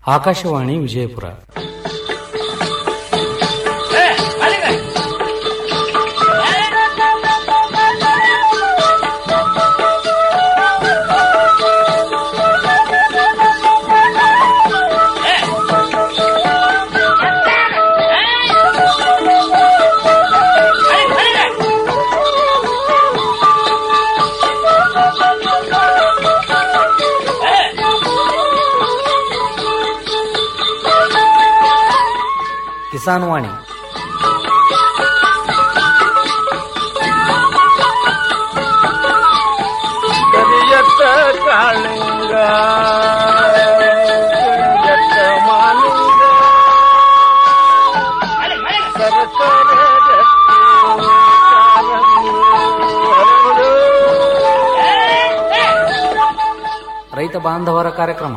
ಆಕಾಶವಾಣಿ ವಿಜಯಪುರ ಕಿಸಾನ್ ವಾಣಿ ಕರಿಯತ್ತ ಕಾಳಿಂಗ ಕರಿಯತ್ತ ಮಾಲಿಂಗ ಸರಸರ ರತ್ನ ಕಾಲಂಗಿ ಹರಡು. ರೈತ ಬಾಂಧವರ ಕಾರ್ಯಕ್ರಮ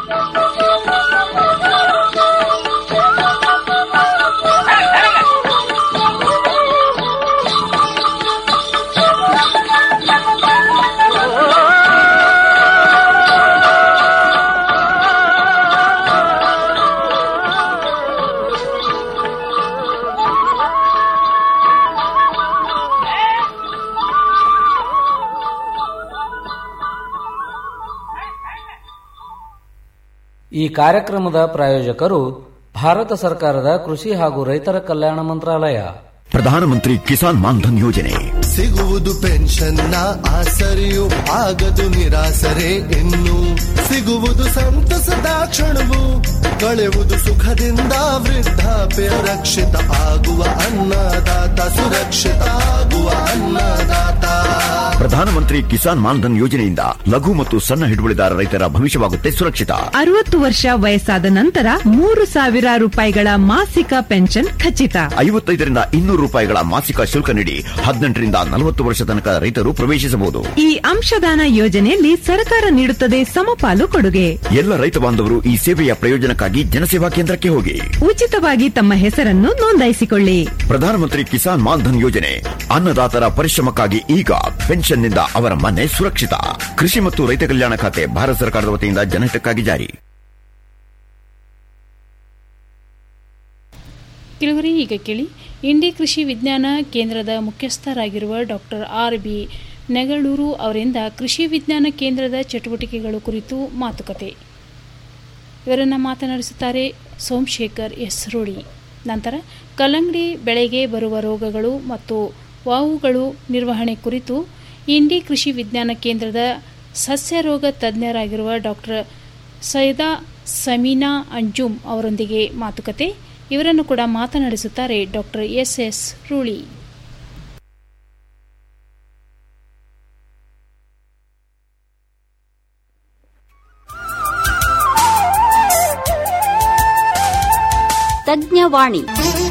ಈ ಕಾರ್ಯಕ್ರಮದ ಪ್ರಾಯೋಜಕರು ಭಾರತ ಸರ್ಕಾರದ ಕೃಷಿ ಹಾಗೂ ರೈತರ ಕಲ್ಯಾಣ ಮಂತ್ರಾಲಯ ಪ್ರಧಾನಮಂತ್ರಿ ಕಿಸಾನ್ ಮಾನ್ಧನ್ ಯೋಜನೆ ಸಿಗುವುದು ಪೆನ್ಷನ್ನ ಆಸರೆಯು ಆಗದು ನಿರಾಸರೆ ಇನ್ನು ಸಿಗುವುದು ಸಂತಸದ ಕ್ಷಣವು ಕಳೆಯುವುದು ಸುಖದಿಂದ ವೃದ್ಧಾಪ್ಯ ರಕ್ಷಿತ ಆಗುವ ಅನ್ನದಾತ ಸುರಕ್ಷಿತ ಆಗುವ ಅನ್ನದಾತ ಪ್ರಧಾನಮಂತ್ರಿ ಕಿಸಾನ್ ಮಾನ್ಧನ್ ಯೋಜನೆಯಿಂದ ಲಘು ಮತ್ತು ಸಣ್ಣ ಹಿಡುವಳಿದಾರ ರೈತರ ಭವಿಷ್ಯವಾಗುತ್ತೆ ಸುರಕ್ಷಿತ ಅರವತ್ತು ವರ್ಷ ವಯಸ್ಸಾದ ನಂತರ ಮೂರು ಸಾವಿರ ರೂಪಾಯಿಗಳ ಮಾಸಿಕ ಪೆನ್ಷನ್ ಖಚಿತ ಐವತ್ತೈದರಿಂದ ಇನ್ನೂರು ರೂಪಾಯಿಗಳ ಮಾಸಿಕ ಶುಲ್ಕ ನೀಡಿ ಹದಿನೆಂಟರಿಂದ ನಲವತ್ತು ವರ್ಷ ತನಕ ರೈತರು ಪ್ರವೇಶಿಸಬಹುದು ಈ ಅಂಶದಾನ ಯೋಜನೆಯಲ್ಲಿ ಸರ್ಕಾರ ನೀಡುತ್ತದೆ ಸಮಪಾಲು ಕೊಡುಗೆ ಎಲ್ಲ ರೈತ ಬಾಂಧವರು ಈ ಸೇವೆಯ ಪ್ರಯೋಜನಕ್ಕಾಗಿ ಜನಸೇವಾ ಕೇಂದ್ರಕ್ಕೆ ಹೋಗಿ ಉಚಿತವಾಗಿ ತಮ್ಮ ಹೆಸರನ್ನು ನೋಂದಾಯಿಸಿಕೊಳ್ಳಿ ಪ್ರಧಾನಮಂತ್ರಿ ಕಿಸಾನ್ ಮಾನ್ಧನ್ ಯೋಜನೆ ಅನ್ನದಾತರ ಪರಿಶ್ರಮಕ್ಕಾಗಿ ಈಗ ಪೆನ್ಷನ್ನಿಂದ ಅವರ ಮನೆ ಸುರಕ್ಷಿತ ಕೃಷಿ ಮತ್ತು ರೈತ ಕಲ್ಯಾಣ ಖಾತೆ ಭಾರತ ಸರ್ಕಾರದ ವತಿಯಿಂದ ಜನಹಿತಕ್ಕಾಗಿ ಜಾರಿ ಕೆಲವರೇ ಈಗ ಕೇಳಿ ಇಂಡಿ ಕೃಷಿ ವಿಜ್ಞಾನ ಕೇಂದ್ರದ ಮುಖ್ಯಸ್ಥರಾಗಿರುವ ಡಾಕ್ಟರ್ ಆರ್ ಬಿ ನೆಗಳೂರು ಅವರಿಂದ ಕೃಷಿ ವಿಜ್ಞಾನ ಕೇಂದ್ರದ ಚಟುವಟಿಕೆಗಳು ಕುರಿತು ಮಾತುಕತೆ ಇವರನ್ನು ಮಾತನಾಡಿಸುತ್ತಾರೆ ಸೋಮಶೇಖರ್ ಎಸ್ ರೂಢಿ ನಂತರ ಕಲ್ಲಂಗಡಿ ಬೆಳೆಗೆ ಬರುವ ರೋಗಗಳು ಮತ್ತು ವಾವುಗಳು ನಿರ್ವಹಣೆ ಕುರಿತು ಇಂಡಿ ಕೃಷಿ ವಿಜ್ಞಾನ ಕೇಂದ್ರದ ಸಸ್ಯ ರೋಗ ತಜ್ಞರಾಗಿರುವ ಡಾಕ್ಟರ್ ಸೈದಾ ಸಮೀನಾ ಅಂಜುಮ್ ಅವರೊಂದಿಗೆ ಮಾತುಕತೆ ಇವರನ್ನು ಕೂಡ ಮಾತನಾಡಿಸುತ್ತಾರೆ ಡಾಕ್ಟರ್ ಎಸ್ ಎಸ್ ರೂಳಿ ತಜ್ಞವಾಣಿ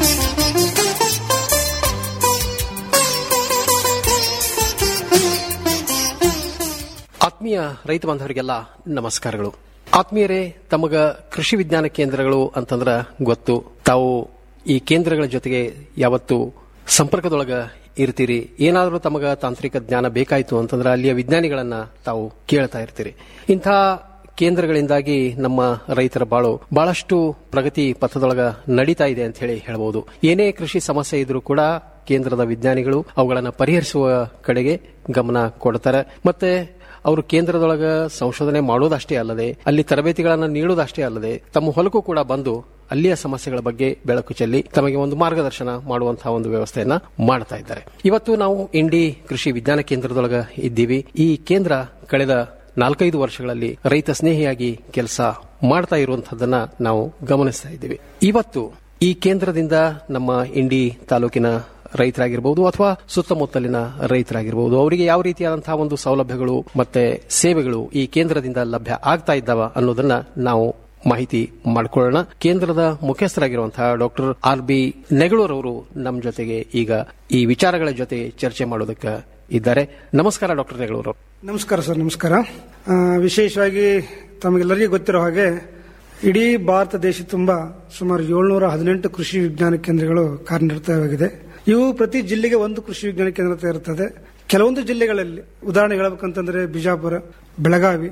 ಆತ್ಮೀಯ ರೈತ ಬಾಂಧವರಿಗೆಲ್ಲ ನಮಸ್ಕಾರಗಳು ಆತ್ಮೀಯರೇ ತಮಗ ಕೃಷಿ ವಿಜ್ಞಾನ ಕೇಂದ್ರಗಳು ಅಂತಂದ್ರ ಗೊತ್ತು ತಾವು ಈ ಕೇಂದ್ರಗಳ ಜೊತೆಗೆ ಯಾವತ್ತು ಸಂಪರ್ಕದೊಳಗ ಇರ್ತೀರಿ ಏನಾದರೂ ತಮಗ ತಾಂತ್ರಿಕ ಜ್ಞಾನ ಬೇಕಾಯಿತು ಅಂತಂದ್ರೆ ಅಲ್ಲಿಯ ವಿಜ್ಞಾನಿಗಳನ್ನ ತಾವು ಕೇಳ್ತಾ ಇರ್ತೀರಿ ಇಂಥ ಕೇಂದ್ರಗಳಿಂದಾಗಿ ನಮ್ಮ ರೈತರ ಬಾಳು ಬಹಳಷ್ಟು ಪ್ರಗತಿ ಪಥದೊಳಗ ನಡೀತಾ ಇದೆ ಅಂತ ಹೇಳಿ ಹೇಳಬಹುದು ಏನೇ ಕೃಷಿ ಸಮಸ್ಯೆ ಇದ್ರೂ ಕೂಡ ಕೇಂದ್ರದ ವಿಜ್ಞಾನಿಗಳು ಅವುಗಳನ್ನು ಪರಿಹರಿಸುವ ಕಡೆಗೆ ಗಮನ ಕೊಡ್ತಾರೆ ಮತ್ತೆ ಅವರು ಕೇಂದ್ರದೊಳಗ ಸಂಶೋಧನೆ ಮಾಡೋದಷ್ಟೇ ಅಲ್ಲದೆ ಅಲ್ಲಿ ತರಬೇತಿಗಳನ್ನು ನೀಡುವುದಷ್ಟೇ ಅಲ್ಲದೆ ತಮ್ಮ ಹೊಲಕ್ಕೂ ಕೂಡ ಬಂದು ಅಲ್ಲಿಯ ಸಮಸ್ಯೆಗಳ ಬಗ್ಗೆ ಬೆಳಕು ಚೆಲ್ಲಿ ತಮಗೆ ಒಂದು ಮಾರ್ಗದರ್ಶನ ಮಾಡುವಂತಹ ಒಂದು ವ್ಯವಸ್ಥೆಯನ್ನ ಮಾಡ್ತಾ ಇದ್ದಾರೆ ಇವತ್ತು ನಾವು ಇಂಡಿ ಕೃಷಿ ವಿಜ್ಞಾನ ಕೇಂದ್ರದೊಳಗ ಇದ್ದೀವಿ ಈ ಕೇಂದ್ರ ಕಳೆದ ನಾಲ್ಕೈದು ವರ್ಷಗಳಲ್ಲಿ ರೈತ ಸ್ನೇಹಿಯಾಗಿ ಕೆಲಸ ಮಾಡ್ತಾ ಇರುವಂತಹದ್ದನ್ನ ನಾವು ಗಮನಿಸ್ತಾ ಇದ್ದೀವಿ ಇವತ್ತು ಈ ಕೇಂದ್ರದಿಂದ ನಮ್ಮ ಇಂಡಿ ತಾಲೂಕಿನ ರೈತರಾಗಿರ್ಬೋದು ಅಥವಾ ಸುತ್ತಮುತ್ತಲಿನ ರೈತರಾಗಿರ್ಬೋದು ಅವರಿಗೆ ಯಾವ ರೀತಿಯಾದಂತಹ ಒಂದು ಸೌಲಭ್ಯಗಳು ಮತ್ತೆ ಸೇವೆಗಳು ಈ ಕೇಂದ್ರದಿಂದ ಲಭ್ಯ ಆಗ್ತಾ ಇದ್ದಾವ ಅನ್ನೋದನ್ನ ನಾವು ಮಾಹಿತಿ ಮಾಡಿಕೊಳ್ಳೋಣ ಕೇಂದ್ರದ ಮುಖ್ಯಸ್ಥರಾಗಿರುವಂತಹ ಡಾಕ್ಟರ್ ಆರ್ ಬಿ ನೆಗಳೂರವರು ನಮ್ಮ ಜೊತೆಗೆ ಈಗ ಈ ವಿಚಾರಗಳ ಜೊತೆ ಚರ್ಚೆ ಮಾಡೋದಕ್ಕೆ ಇದ್ದಾರೆ ನಮಸ್ಕಾರ ಡಾಕ್ಟರ್ ನೆಗಳೂರು ನಮಸ್ಕಾರ ಸರ್ ನಮಸ್ಕಾರ ಆ, ವಿಶೇಷವಾಗಿ ತಮಗೆಲ್ಲರಿಗೂ ಗೊತ್ತಿರೋ ಹಾಗೆ ಇಡೀ ಭಾರತ ದೇಶ ತುಂಬ ಸುಮಾರು ಏಳ್ನೂರ ಹದಿನೆಂಟು ಕೃಷಿ ವಿಜ್ಞಾನ ಕೇಂದ್ರಗಳು ಕಾರ್ಯನಿರತವಾಗಿದೆ ಇವು ಪ್ರತಿ ಜಿಲ್ಲೆಗೆ ಒಂದು ಕೃಷಿ ವಿಜ್ಞಾನ ಕೇಂದ್ರ ಇರುತ್ತದೆ ಕೆಲವೊಂದು ಜಿಲ್ಲೆಗಳಲ್ಲಿ ಉದಾಹರಣೆ ಹೇಳ್ಬೇಕಂತಂದ್ರೆ ಬಿಜಾಪುರ ಬೆಳಗಾವಿ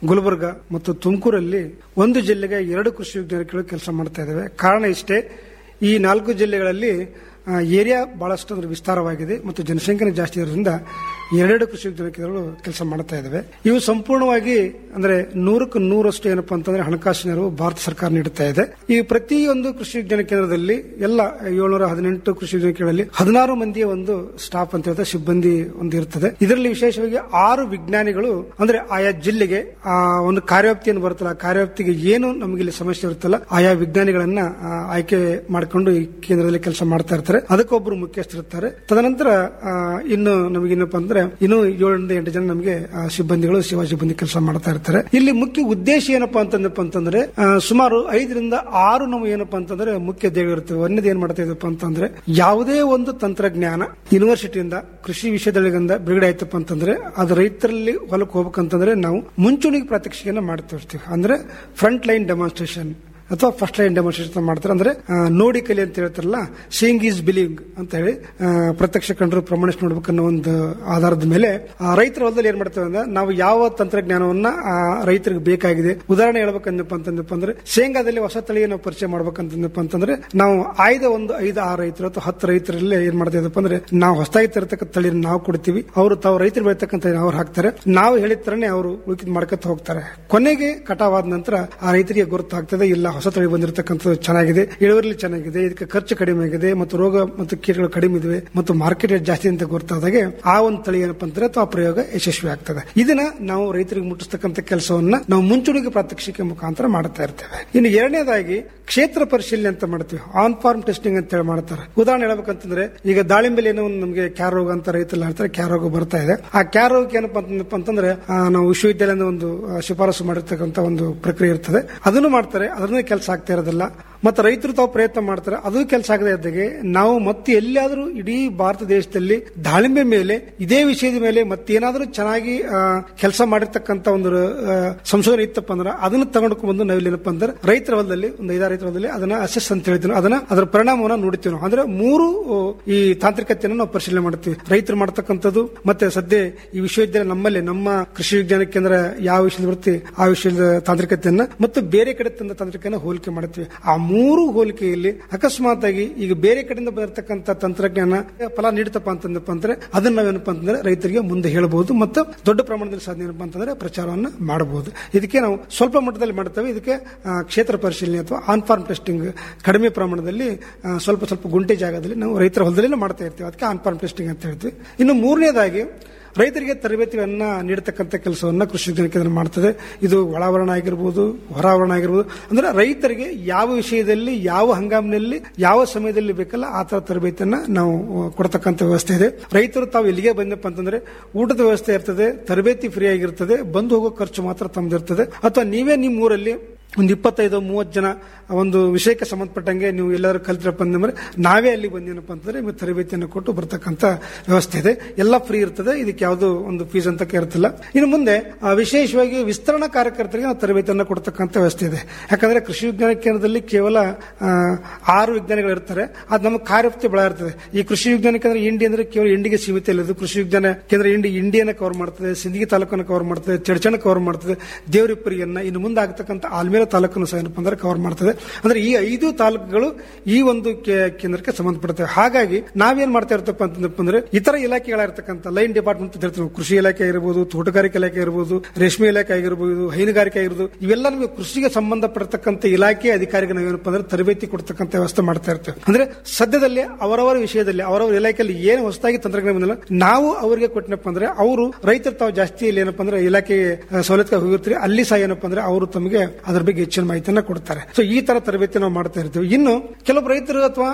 ಗುಲ್ಬರ್ಗ ಮತ್ತು ತುಮಕೂರಲ್ಲಿ ಒಂದು ಜಿಲ್ಲೆಗೆ ಎರಡು ಕೃಷಿ ವಿಜ್ಞಾನ ಕೇಂದ್ರಗಳು ಕೆಲಸ ಮಾಡ್ತಾ ಇದ್ದಾವೆ ಕಾರಣ ಇಷ್ಟೇ ಈ ನಾಲ್ಕು ಜಿಲ್ಲೆಗಳಲ್ಲಿ ಆ, ಏರಿಯಾ ಬಹಳಷ್ಟು ಅಂದ್ರೆ ವಿಸ್ತಾರವಾಗಿದೆ ಮತ್ತು ಜನಸಂಖ್ಯೆ ಜಾಸ್ತಿ ಇರೋದ್ರಿಂದ ಎರಡೆರಡು ಕೃಷಿ ವಿಜ್ಞಾನ ಕೇಂದ್ರಗಳು ಕೆಲಸ ಮಾಡ್ತಾ ಇದ್ದಾವೆ ಇವು ಸಂಪೂರ್ಣವಾಗಿ ಅಂದ್ರೆ ನೂರಕ್ಕೆ ನೂರಷ್ಟು ಏನಪ್ಪಾ ಅಂತಂದ್ರೆ ಹಣಕಾಸಿನ ನೆರವು ಭಾರತ ಸರ್ಕಾರ ನೀಡುತ್ತಾ ಇದೆ ಈ ಪ್ರತಿಯೊಂದು ಕೃಷಿ ವಿಜ್ಞಾನ ಕೇಂದ್ರದಲ್ಲಿ ಎಲ್ಲ ಏಳ್ನೂರ ಹದಿನೆಂಟು ಕೃಷಿ ವಿಜ್ಞಾನ ಕೇಂದ್ರಗಳಲ್ಲಿ ಹದಿನಾರು ಮಂದಿಯ ಒಂದು ಸ್ಟಾಫ್ ಅಂತ ಹೇಳ್ತಾರೆ ಸಿಬ್ಬಂದಿ ಒಂದು ಇರ್ತದೆ ಇದರಲ್ಲಿ ವಿಶೇಷವಾಗಿ ಆರು ವಿಜ್ಞಾನಿಗಳು ಅಂದ್ರೆ ಆಯಾ ಜಿಲ್ಲೆಗೆ ಆ ಒಂದು ಕಾರ್ಯವ್ಯಾಪ್ತಿಯನ್ನು ಬರುತ್ತಲ್ಲ ಆ ಕಾರ್ಯವ್ಯಾಪ್ತಿಗೆ ಏನು ನಮಗೆ ಇಲ್ಲಿ ಸಮಸ್ಯೆ ಇರುತ್ತಲ್ಲ ಆಯಾ ವಿಜ್ಞಾನಿಗಳನ್ನ ಆ, ಆಯ್ಕೆ ಮಾಡಿಕೊಂಡು ಈ ಕೇಂದ್ರದಲ್ಲಿ ಕೆಲಸ ಮಾಡ್ತಾ ಇರ್ತಾರೆ ಅದಕ್ಕೊಬ್ಬರು ಮುಖ್ಯಸ್ಥರಿರ್ತಾರೆ ತದನಂತರ ಆ, ಇನ್ನು ನಮಗೇನಪ್ಪ ಅಂದ್ರೆ ಇನ್ನು ಏಳರಿಂದ ಎಂಟು ಜನ ನಮಗೆ ಆ, ಸಿಬ್ಬಂದಿಗಳು ಸೇವಾ ಸಿಬ್ಬಂದಿ ಕೆಲಸ ಮಾಡ್ತಾ ಇರ್ತಾರೆ ಇಲ್ಲಿ ಮುಖ್ಯ ಉದ್ದೇಶ ಏನಪ್ಪಾ ಅಂತಂದಪ್ಪ ಅಂತಂದ್ರೆ ಆ, ಸುಮಾರು ಐದರಿಂದ ಆರು ನಾವು ಏನಪ್ಪಾ ಅಂತಂದ್ರೆ ಮುಖ್ಯ ಇರ್ತವೆ ಒಂದೇದು ಏನ್ ಮಾಡ್ತಾ ಇದಪ್ಪ ಅಂತಂದ್ರೆ ಯಾವುದೇ ಒಂದು ತಂತ್ರಜ್ಞಾನ ಯೂನಿವರ್ಸಿಟಿಯಿಂದ ಕೃಷಿ ವಿಷಯದೊಳಗಿಂದ ಬಿಡುಗಡೆ ಆಯ್ತಪ್ಪ ಅಂತಂದ್ರೆ ಅದು ರೈತರಲ್ಲಿ ಹೊಲಕ್ಕೆ ಹೋಗ್ಬೇಕಂತಂದ್ರೆ ನಾವು ಮುಂಚೂಣಿಗೆ ಪ್ರಾತ್ಯಕ್ಷಿಕೆಯನ್ನ ಮಾಡ್ತಿರ್ತೀವಿ ಅಂದ್ರೆ ಫ್ರಂಟ್ ಲೈನ್ ಡೆಮಾನ್ಸ್ಟ್ರೇಷನ್ ಅಥವಾ ಫಸ್ಟ್ ಲೈನ್ ಡೆಮಾನ್ಸ್ಟ್ರೇಷನ್ ಮಾಡ್ತಾರೆ ಅಂದ್ರೆ ಆ, ನೋಡಿ ಕಲಿ ಅಂತ ಹೇಳ್ತಾರಲ್ಲ ಸೀಯಿಂಗ್ ಈಸ್ ಬಿಲಿಂಗ್ ಅಂತ ಹೇಳಿ ಆ, ಪ್ರತ್ಯಕ್ಷ ಕಂಡ್ರು ಪ್ರಮಾಣಿಸಿ ನೋಡ್ಬೇಕನ್ನೋ ಒಂದು ಆಧಾರದ ಮೇಲೆ ಆ, ರೈತರ ಹೊಲದಲ್ಲಿ ಏನ್ ಮಾಡ್ತೇವೆ ಅಂದ್ರೆ ನಾವು ಯಾವ ತಂತ್ರಜ್ಞಾನವನ್ನ ಆ, ರೈತರಿಗೆ ಬೇಕಾಗಿದೆ ಉದಾಹರಣೆ ಹೇಳ್ಬೇಕಂದಪ್ಪ ಅಂತಂದಪ್ಪ ಅಂದ್ರೆ ಶೇಂಗಾದಲ್ಲಿ ಹೊಸ ತಳಿயை ನಾವು ಪರಿಚಯ ಮಾಡ್ಬೇಕಂತಂದಪ್ಪ ಅಂತಂದ್ರೆ ನಾವು ಆಯ್ದ ಒಂದು ಐದು ಆರು ರೈತರು ಅಥವಾ ಹತ್ತು ರೈತರಲ್ಲಿ ಏನ್ ಮಾಡ್ತಿದ್ದಪ್ಪ ಅಂದ್ರೆ ನಾವು ಹೊಸದಾಗಿ ತರತಕ್ಕಂಥ ತಳಿನ ನಾವು ಕೊಡ್ತೀವಿ ಅವರು ತಾವು ರೈತರು ಬೆಳತಕ್ಕಂಥ ಅವ್ರು ಹಾಕ್ತಾರೆ ನಾವು ಹೇಳಿದ ತರನೇ ಅವರು ಉಳಿಕಿದ್ ಮಾಡ್ಕೊತ ಹೋಗ್ತಾರೆ ಕೊನೆಗೆ ಕಟಾವಾದ ನಂತರ ಆ ರೈತರಿಗೆ ಗುರುತಾಗ್ತದೆ ಇಲ್ಲ ಹೊಸ ತಳಿ ಬಂದಿರತಕ್ಕಂಥದ್ದು ಚೆನ್ನಾಗಿದೆ ಇಳುವರಿ ಚೆನ್ನಾಗಿದೆ ಇದಕ್ಕೆ ಖರ್ಚು ಕಡಿಮೆ ಆಗಿದೆ ಮತ್ತು ರೋಗ ಮತ್ತು ಕೀಟಗಳು ಕಡಿಮೆ ಇದಾವೆ ಮತ್ತು ಮಾರ್ಕೆಟ್ ರೇಟ್ ಜಾಸ್ತಿ ಅಂತ ಗೊತ್ತಾದಾಗೆ ಆ ಒಂದು ತಳಿ ಏನಪ್ಪ ಅಂದ್ರೆ ಅಥವಾ ಆ ಪ್ರಯೋಗ ಯಶಸ್ವಿ ಆಗ್ತದೆ ಇದನ್ನ ನಾವು ರೈತರಿಗೆ ಮುಟ್ಟಿಸ್ತಕ್ಕಂಥ ಕೆಲಸವನ್ನ ನಾವು ಮುಂಚೂಣಿಗೆ ಪ್ರಾತ್ಯಕ್ಷಿಕೆ ಮುಖಾಂತರ ಮಾಡ್ತಾ ಇರ್ತೇವೆ ಇನ್ನು ಎರಡನೇದಾಗಿ ಕ್ಷೇತ್ರ ಪರಿಶೀಲನೆ ಅಂತ ಮಾಡ್ತೀವಿ ಆನ್ ಫಾರ್ಮ್ ಟೆಸ್ಟಿಂಗ್ ಅಂತ ಹೇಳಿ ಮಾಡ್ತಾರೆ ಉದಾಹರಣೆ ಹೇಳ್ಬೇಕಂತಂದ್ರೆ ಈಗ ದಾಳಿಂಬೆಲಿ ಏನೋ ಒಂದು ನಮಗೆ ಕ್ಯಾರ್ ರೋಗ ಅಂತ ರೈತರು ಹೇಳ್ತಾರೆ ಕ್ಯಾರ್ ರೋಗ ಬರ್ತಾ ಇದೆ ಆ ಕ್ಯಾರ್ ರೋಗಕ್ಕೆ ಏನಪ್ಪ ಅಂತಂದಪ್ಪ ಅಂತಂದ್ರೆ ಆ, ನಾವು ವಿಶ್ವವಿದ್ಯಾಲಯದ ಒಂದು ಆ, ಶಿಫಾರಸು ಮಾಡಿರ್ತಕ್ಕಂಥ ಒಂದು ಪ್ರಕ್ರಿಯೆ ಇರ್ತದೆ ಅದನ್ನು ಮಾಡ್ತಾರೆ ಅದನ್ನ ಕೆಲಸ ಆಗ್ತಾ ಇರೋದಿಲ್ಲ ಮತ್ತೆ ರೈತರು ತಾವು ಪ್ರಯತ್ನ ಮಾಡ್ತಾರೆ ಅದು ಕೆಲಸ ಆಗದೆ ಇದ್ದಾಗೆ ನಾವು ಮತ್ತೆ ಎಲ್ಲಿಯಾದ್ರೂ ಇಡೀ ಭಾರತ ದೇಶದಲ್ಲಿ ದಾಳಿಂಬೆ ಮೇಲೆ ಇದೇ ವಿಷಯದ ಮೇಲೆ ಮತ್ತೇನಾದ್ರೂ ಚೆನ್ನಾಗಿ ಕೆಲಸ ಮಾಡಿರ್ತಕ್ಕಂಥ ಒಂದು ಆ, ಸಂಶೋಧನೆ ಇತ್ತಪ್ಪ ಅಂದ್ರೆ ಅದನ್ನ ತಗೊಂಡ್ಕೊಂಡು ಬಂದು ನಾವಿಲ್ಲೇನಪ್ಪ ಅಂದ್ರೆ ರೈತರ ಹೊಲದಲ್ಲಿ ಒಂದು ಐದಾರು ರೈತರ ಹೊಲದಲ್ಲಿ ಅದನ್ನ ಅಸೆಸ್ ಅಂತ ಹೇಳ್ತೀವಿ ಅದನ್ನ ಅದರ ಪರಿಣಾಮವನ್ನ ನೋಡ್ತೀವಿ ನಾವು ಅಂದ್ರೆ ಮೂರು ಆ, ಈ ತಾಂತ್ರಿಕತೆಯನ್ನು ನಾವು ಪರಿಶೀಲನೆ ಮಾಡ್ತೀವಿ ರೈತರು ಮಾಡ್ತಕ್ಕಂಥದ್ದು ಮತ್ತೆ ಸದ್ಯ ಈ ವಿಶ್ವವಿದ್ಯಾಲಯ ನಮ್ಮಲ್ಲಿ ನಮ್ಮ ಕೃಷಿ ವಿಜ್ಞಾನ ಕೇಂದ್ರ ಯಾವ ವಿಷಯದ ಬರುತ್ತೆ ಆ ವಿಷಯದ ತಾಂತ್ರಿಕತೆಯನ್ನ ಮತ್ತು ಬೇರೆ ಕಡೆ ತಂದ ತಾಂತ್ರಿಕೆಯನ್ನ ಹೋಲಿಕೆ ಮಾಡ್ತೀವಿ ಆ ಮೂರು ಹೋಲಿಕೆಯಲ್ಲಿ ಅಕಸ್ಮಾತ್ ಆಗಿ ಈಗ ಬೇರೆ ಕಡೆಯಿಂದ ಬರತಕ್ಕಂಥ ತಂತ್ರಜ್ಞಾನ ಫಲ ನೀಡುತ್ತಪ್ಪ ಅಂತಂದಪ್ಪ ಅಂದ್ರೆ ಅದನ್ನ ನಾವೇನಪ್ಪ ಅಂತಂದ್ರೆ ರೈತರಿಗೆ ಮುಂದೆ ಹೇಳಬಹುದು ಮತ್ತು ದೊಡ್ಡ ಪ್ರಮಾಣದಲ್ಲಿ ಸಾಧನೆ ಏನಪ್ಪ ಅಂತಂದ್ರೆ ಪ್ರಚಾರವನ್ನು ಮಾಡಬಹುದು ಇದಕ್ಕೆ ನಾವು ಸ್ವಲ್ಪ ಮಟ್ಟದಲ್ಲಿ ಮಾಡ್ತೇವೆ ಇದಕ್ಕೆ ಆ, ಕ್ಷೇತ್ರ ಪರಿಶೀಲನೆ ಅಥವಾ ಆನ್ ಫಾರ್ಮ್ ಟೆಸ್ಟಿಂಗ್ ಕಡಿಮೆ ಪ್ರಮಾಣದಲ್ಲಿ ಆ, ಸ್ವಲ್ಪ ಸ್ವಲ್ಪ ಗುಂಟೆ ಜಾಗದಲ್ಲಿ ನಾವು ರೈತರ ಹೊಲದಲ್ಲಿ ಮಾಡ್ತಾ ಇರ್ತೀವಿ ಅದಕ್ಕೆ ಆನ್ ಫಾರ್ಮ್ ಟೆಸ್ಟಿಂಗ್ ಅಂತ ಹೇಳ್ತೀವಿ ಇನ್ನು ಮೂರನೇದಾಗಿ ರೈತರಿಗೆ ತರಬೇತಿಗಳನ್ನ ನೀಡತಕ್ಕಂಥ ಕೆಲಸವನ್ನ ಕೃಷಿ ವಿಜ್ಞಾನ ಕೇಂದ್ರ ಮಾಡ್ತದೆ ಇದು ಒಳಾವರಣ ಆಗಿರ್ಬೋದು ಹೊರಾವರಣ ಆಗಿರ್ಬೋದು ಅಂದ್ರೆ ರೈತರಿಗೆ ಯಾವ ವಿಷಯದಲ್ಲಿ ಯಾವ ಹಂಗಾಮಿನಲ್ಲಿ ಯಾವ ಸಮಯದಲ್ಲಿ ಬೇಕಲ್ಲ ಆ ತರ ತರಬೇತಿಯನ್ನ ನಾವು ಅಹ್, ಕೊಡ್ತಕ್ಕಂಥ ವ್ಯವಸ್ಥೆ ಇದೆ ರೈತರು ತಾವು ಇಲ್ಲಿಗೆ ಬಂದಪ್ಪ ಅಂತಂದ್ರೆ ಊಟದ ವ್ಯವಸ್ಥೆ ಇರ್ತದೆ ತರಬೇತಿ ಫ್ರೀ ಆಗಿರ್ತದೆ ಬಂದು ಹೋಗೋ ಖರ್ಚು ಮಾತ್ರ ತಮ್ಮದಿರ್ತದೆ ಅಥವಾ ನೀವೇ ನಿಮ್ಮ ಊರಲ್ಲಿ ಒಂದು ಇಪ್ಪತ್ತೈದು ಮೂವತ್ತು ಜನ ಒಂದು ವಿಷಯಕ್ಕೆ ಸಂಬಂಧಪಟ್ಟಂಗೆ ನೀವು ಎಲ್ಲರೂ ಕಲ್ತಿರಪ್ಪ ಅಂದ್ರೆ ನಾವೇ ಅಲ್ಲಿ ಬಂದೇನಪ್ಪ ಅಂತಂದ್ರೆ ನಿಮಗೆ ತರಬೇತಿಯನ್ನು ಕೊಟ್ಟು ಬರ್ತಕ್ಕಂಥ ವ್ಯವಸ್ಥೆ ಇದೆ ಎಲ್ಲ ಫ್ರೀ ಇರ್ತದೆ ಇದಕ್ಕೆ ಯಾವುದೋ ಒಂದು ಫೀಸ್ ಅಂತ ಇರ್ತಿಲ್ಲ ಇನ್ನು ಮುಂದೆ ಆ, ವಿಶೇಷವಾಗಿ ವಿಸ್ತರಣಾ ಕಾರ್ಯಕರ್ತರಿಗೆ ನಾವು ತರಬೇತಿಯನ್ನು ಕೊಡ್ತಕ್ಕಂಥ ವ್ಯವಸ್ಥೆ ಇದೆ ಯಾಕಂದ್ರೆ ಕೃಷಿ ವಿಜ್ಞಾನ ಕೇಂದ್ರದಲ್ಲಿ ಕೇವಲ ಆ, ಆರು ವಿಜ್ಞಾನಿಗಳು ಇರ್ತಾರೆ ಅದು ನಮ್ಮ ಕಾರ್ಯವ್ಯಾಪ್ತಿ ಬಹಳ ಇರ್ತದೆ ಈ ಕೃಷಿ ವಿಜ್ಞಾನ ಕೇಂದ್ರ ಇಂಡಿ ಅಂದ್ರೆ ಕೇವಲ ಇಂಡಿಗೆ ಸೀಮಿತ ಇಲ್ಲ ಇದು ಕೃಷಿ ವಿಜ್ಞಾನ ಕೇಂದ್ರ ಇಂಡಿ ಇಂಡಿಯನ್ನ ಕವರ್ ಮಾಡ್ತದೆ ಸಿಂದಗಿ ತಾಲೂಕನ್ನು ಕವರ್ ಮಾಡ್ತದೆ ಚಡ್ಚಣ ಕವರ್ ಮಾಡ್ತದೆ ದೇವರಿಪ್ಪರಿಯನ್ನ ಇನ್ನು ಮುಂದೆ ಆಗ್ತಕ್ಕಂಥ ಆಲ್ಮೇಲ ತಾಲೂಕನ್ನು ಸಹ ಏನಪ್ಪ ಅಂದ್ರೆ ಕವರ್ ಮಾಡ್ತದೆ ಅಂದ್ರೆ ಈ ಐದು ತಾಲೂಕುಗಳು ಈ ಒಂದು ಕೇ- ಕೇಂದ್ರಕ್ಕೆ ಸಂಬಂಧಪಡುತ್ತವೆ ಹಾಗಾಗಿ ನಾವೇನ್ ಮಾಡ್ತಾ ಇರ್ತಪ್ಪ ಅಂತಂದಪ್ಪ ಅಂದ್ರೆ ಇತರ ಇಲಾಖೆಗಳಿರ್ತಕ್ಕಂಥ ಲೈನ್ ಡಿಪಾರ್ಟ್ಮೆಂಟ್ ಅಂತ ಹೇಳ್ತೀವಿ ನಾವು. ಕೃಷಿ ಇಲಾಖೆ ಇರಬಹುದು ತೋಟಗಾರಿಕೆ ಇಲಾಖೆ ಇರಬಹುದು ರೇಷ್ಮೆ ಇಲಾಖೆ ಆಗಿರಬಹುದು ಹೈನುಗಾರಿಕೆ ಆಗಿರ್ಬೋದು ಇವೆಲ್ಲ ನಮಗೆ ಕೃಷಿಗೆ ಸಂಬಂಧಪಟ್ಟತಕ್ಕಂಥ ಇಲಾಖೆ ಅಧಿಕಾರಿಗೆ ನಾವೇನಪ್ಪ ಅಂದ್ರೆ ತರಬೇತಿ ಕೊಡ್ತಕ್ಕಂಥ ವ್ಯವಸ್ಥೆ ಮಾಡ್ತಾ ಇರ್ತೇವೆ ಅಂದ್ರೆ ಸದ್ಯದಲ್ಲಿ ಅವರವರ ವಿಷಯದಲ್ಲಿ ಅವರವರ ಇಲಾಖೆಯಲ್ಲಿ ಏನು ಹೊಸದಾಗಿ ತಂತ್ರಜ್ಞಾನ ಬಂದಿಲ್ಲ ನಾವು ಅವರಿಗೆ ಕೊಟ್ಟನಪ್ಪ ಅಂದ್ರೆ ಅವರು ರೈತರು ತಾವು ಜಾಸ್ತಿ ಇಲ್ಲಿ ಏನಪ್ಪ ಅಂದ್ರೆ ಇಲಾಖೆ ಸವಲತ್ತು ಹೋಗಿರ್ತೀರಿ ಅಲ್ಲಿ ಸಹ ಏನಪ್ಪ ಅಂದ್ರೆ ಅವರು ತಮಗೆ ಅದ್ರ ಬಗ್ಗೆ ಹೆಚ್ಚಿನ ಮಾಹಿತಿಯನ್ನ ಕೊಡ್ತಾರೆ ಸೊ ಈ ತರ ತರಬೇತಿ ನಾವು ಮಾಡ್ತಾ ಇರ್ತೀವಿ ಇನ್ನು ಕೆಲವು ರೈತರು ಅಥವಾ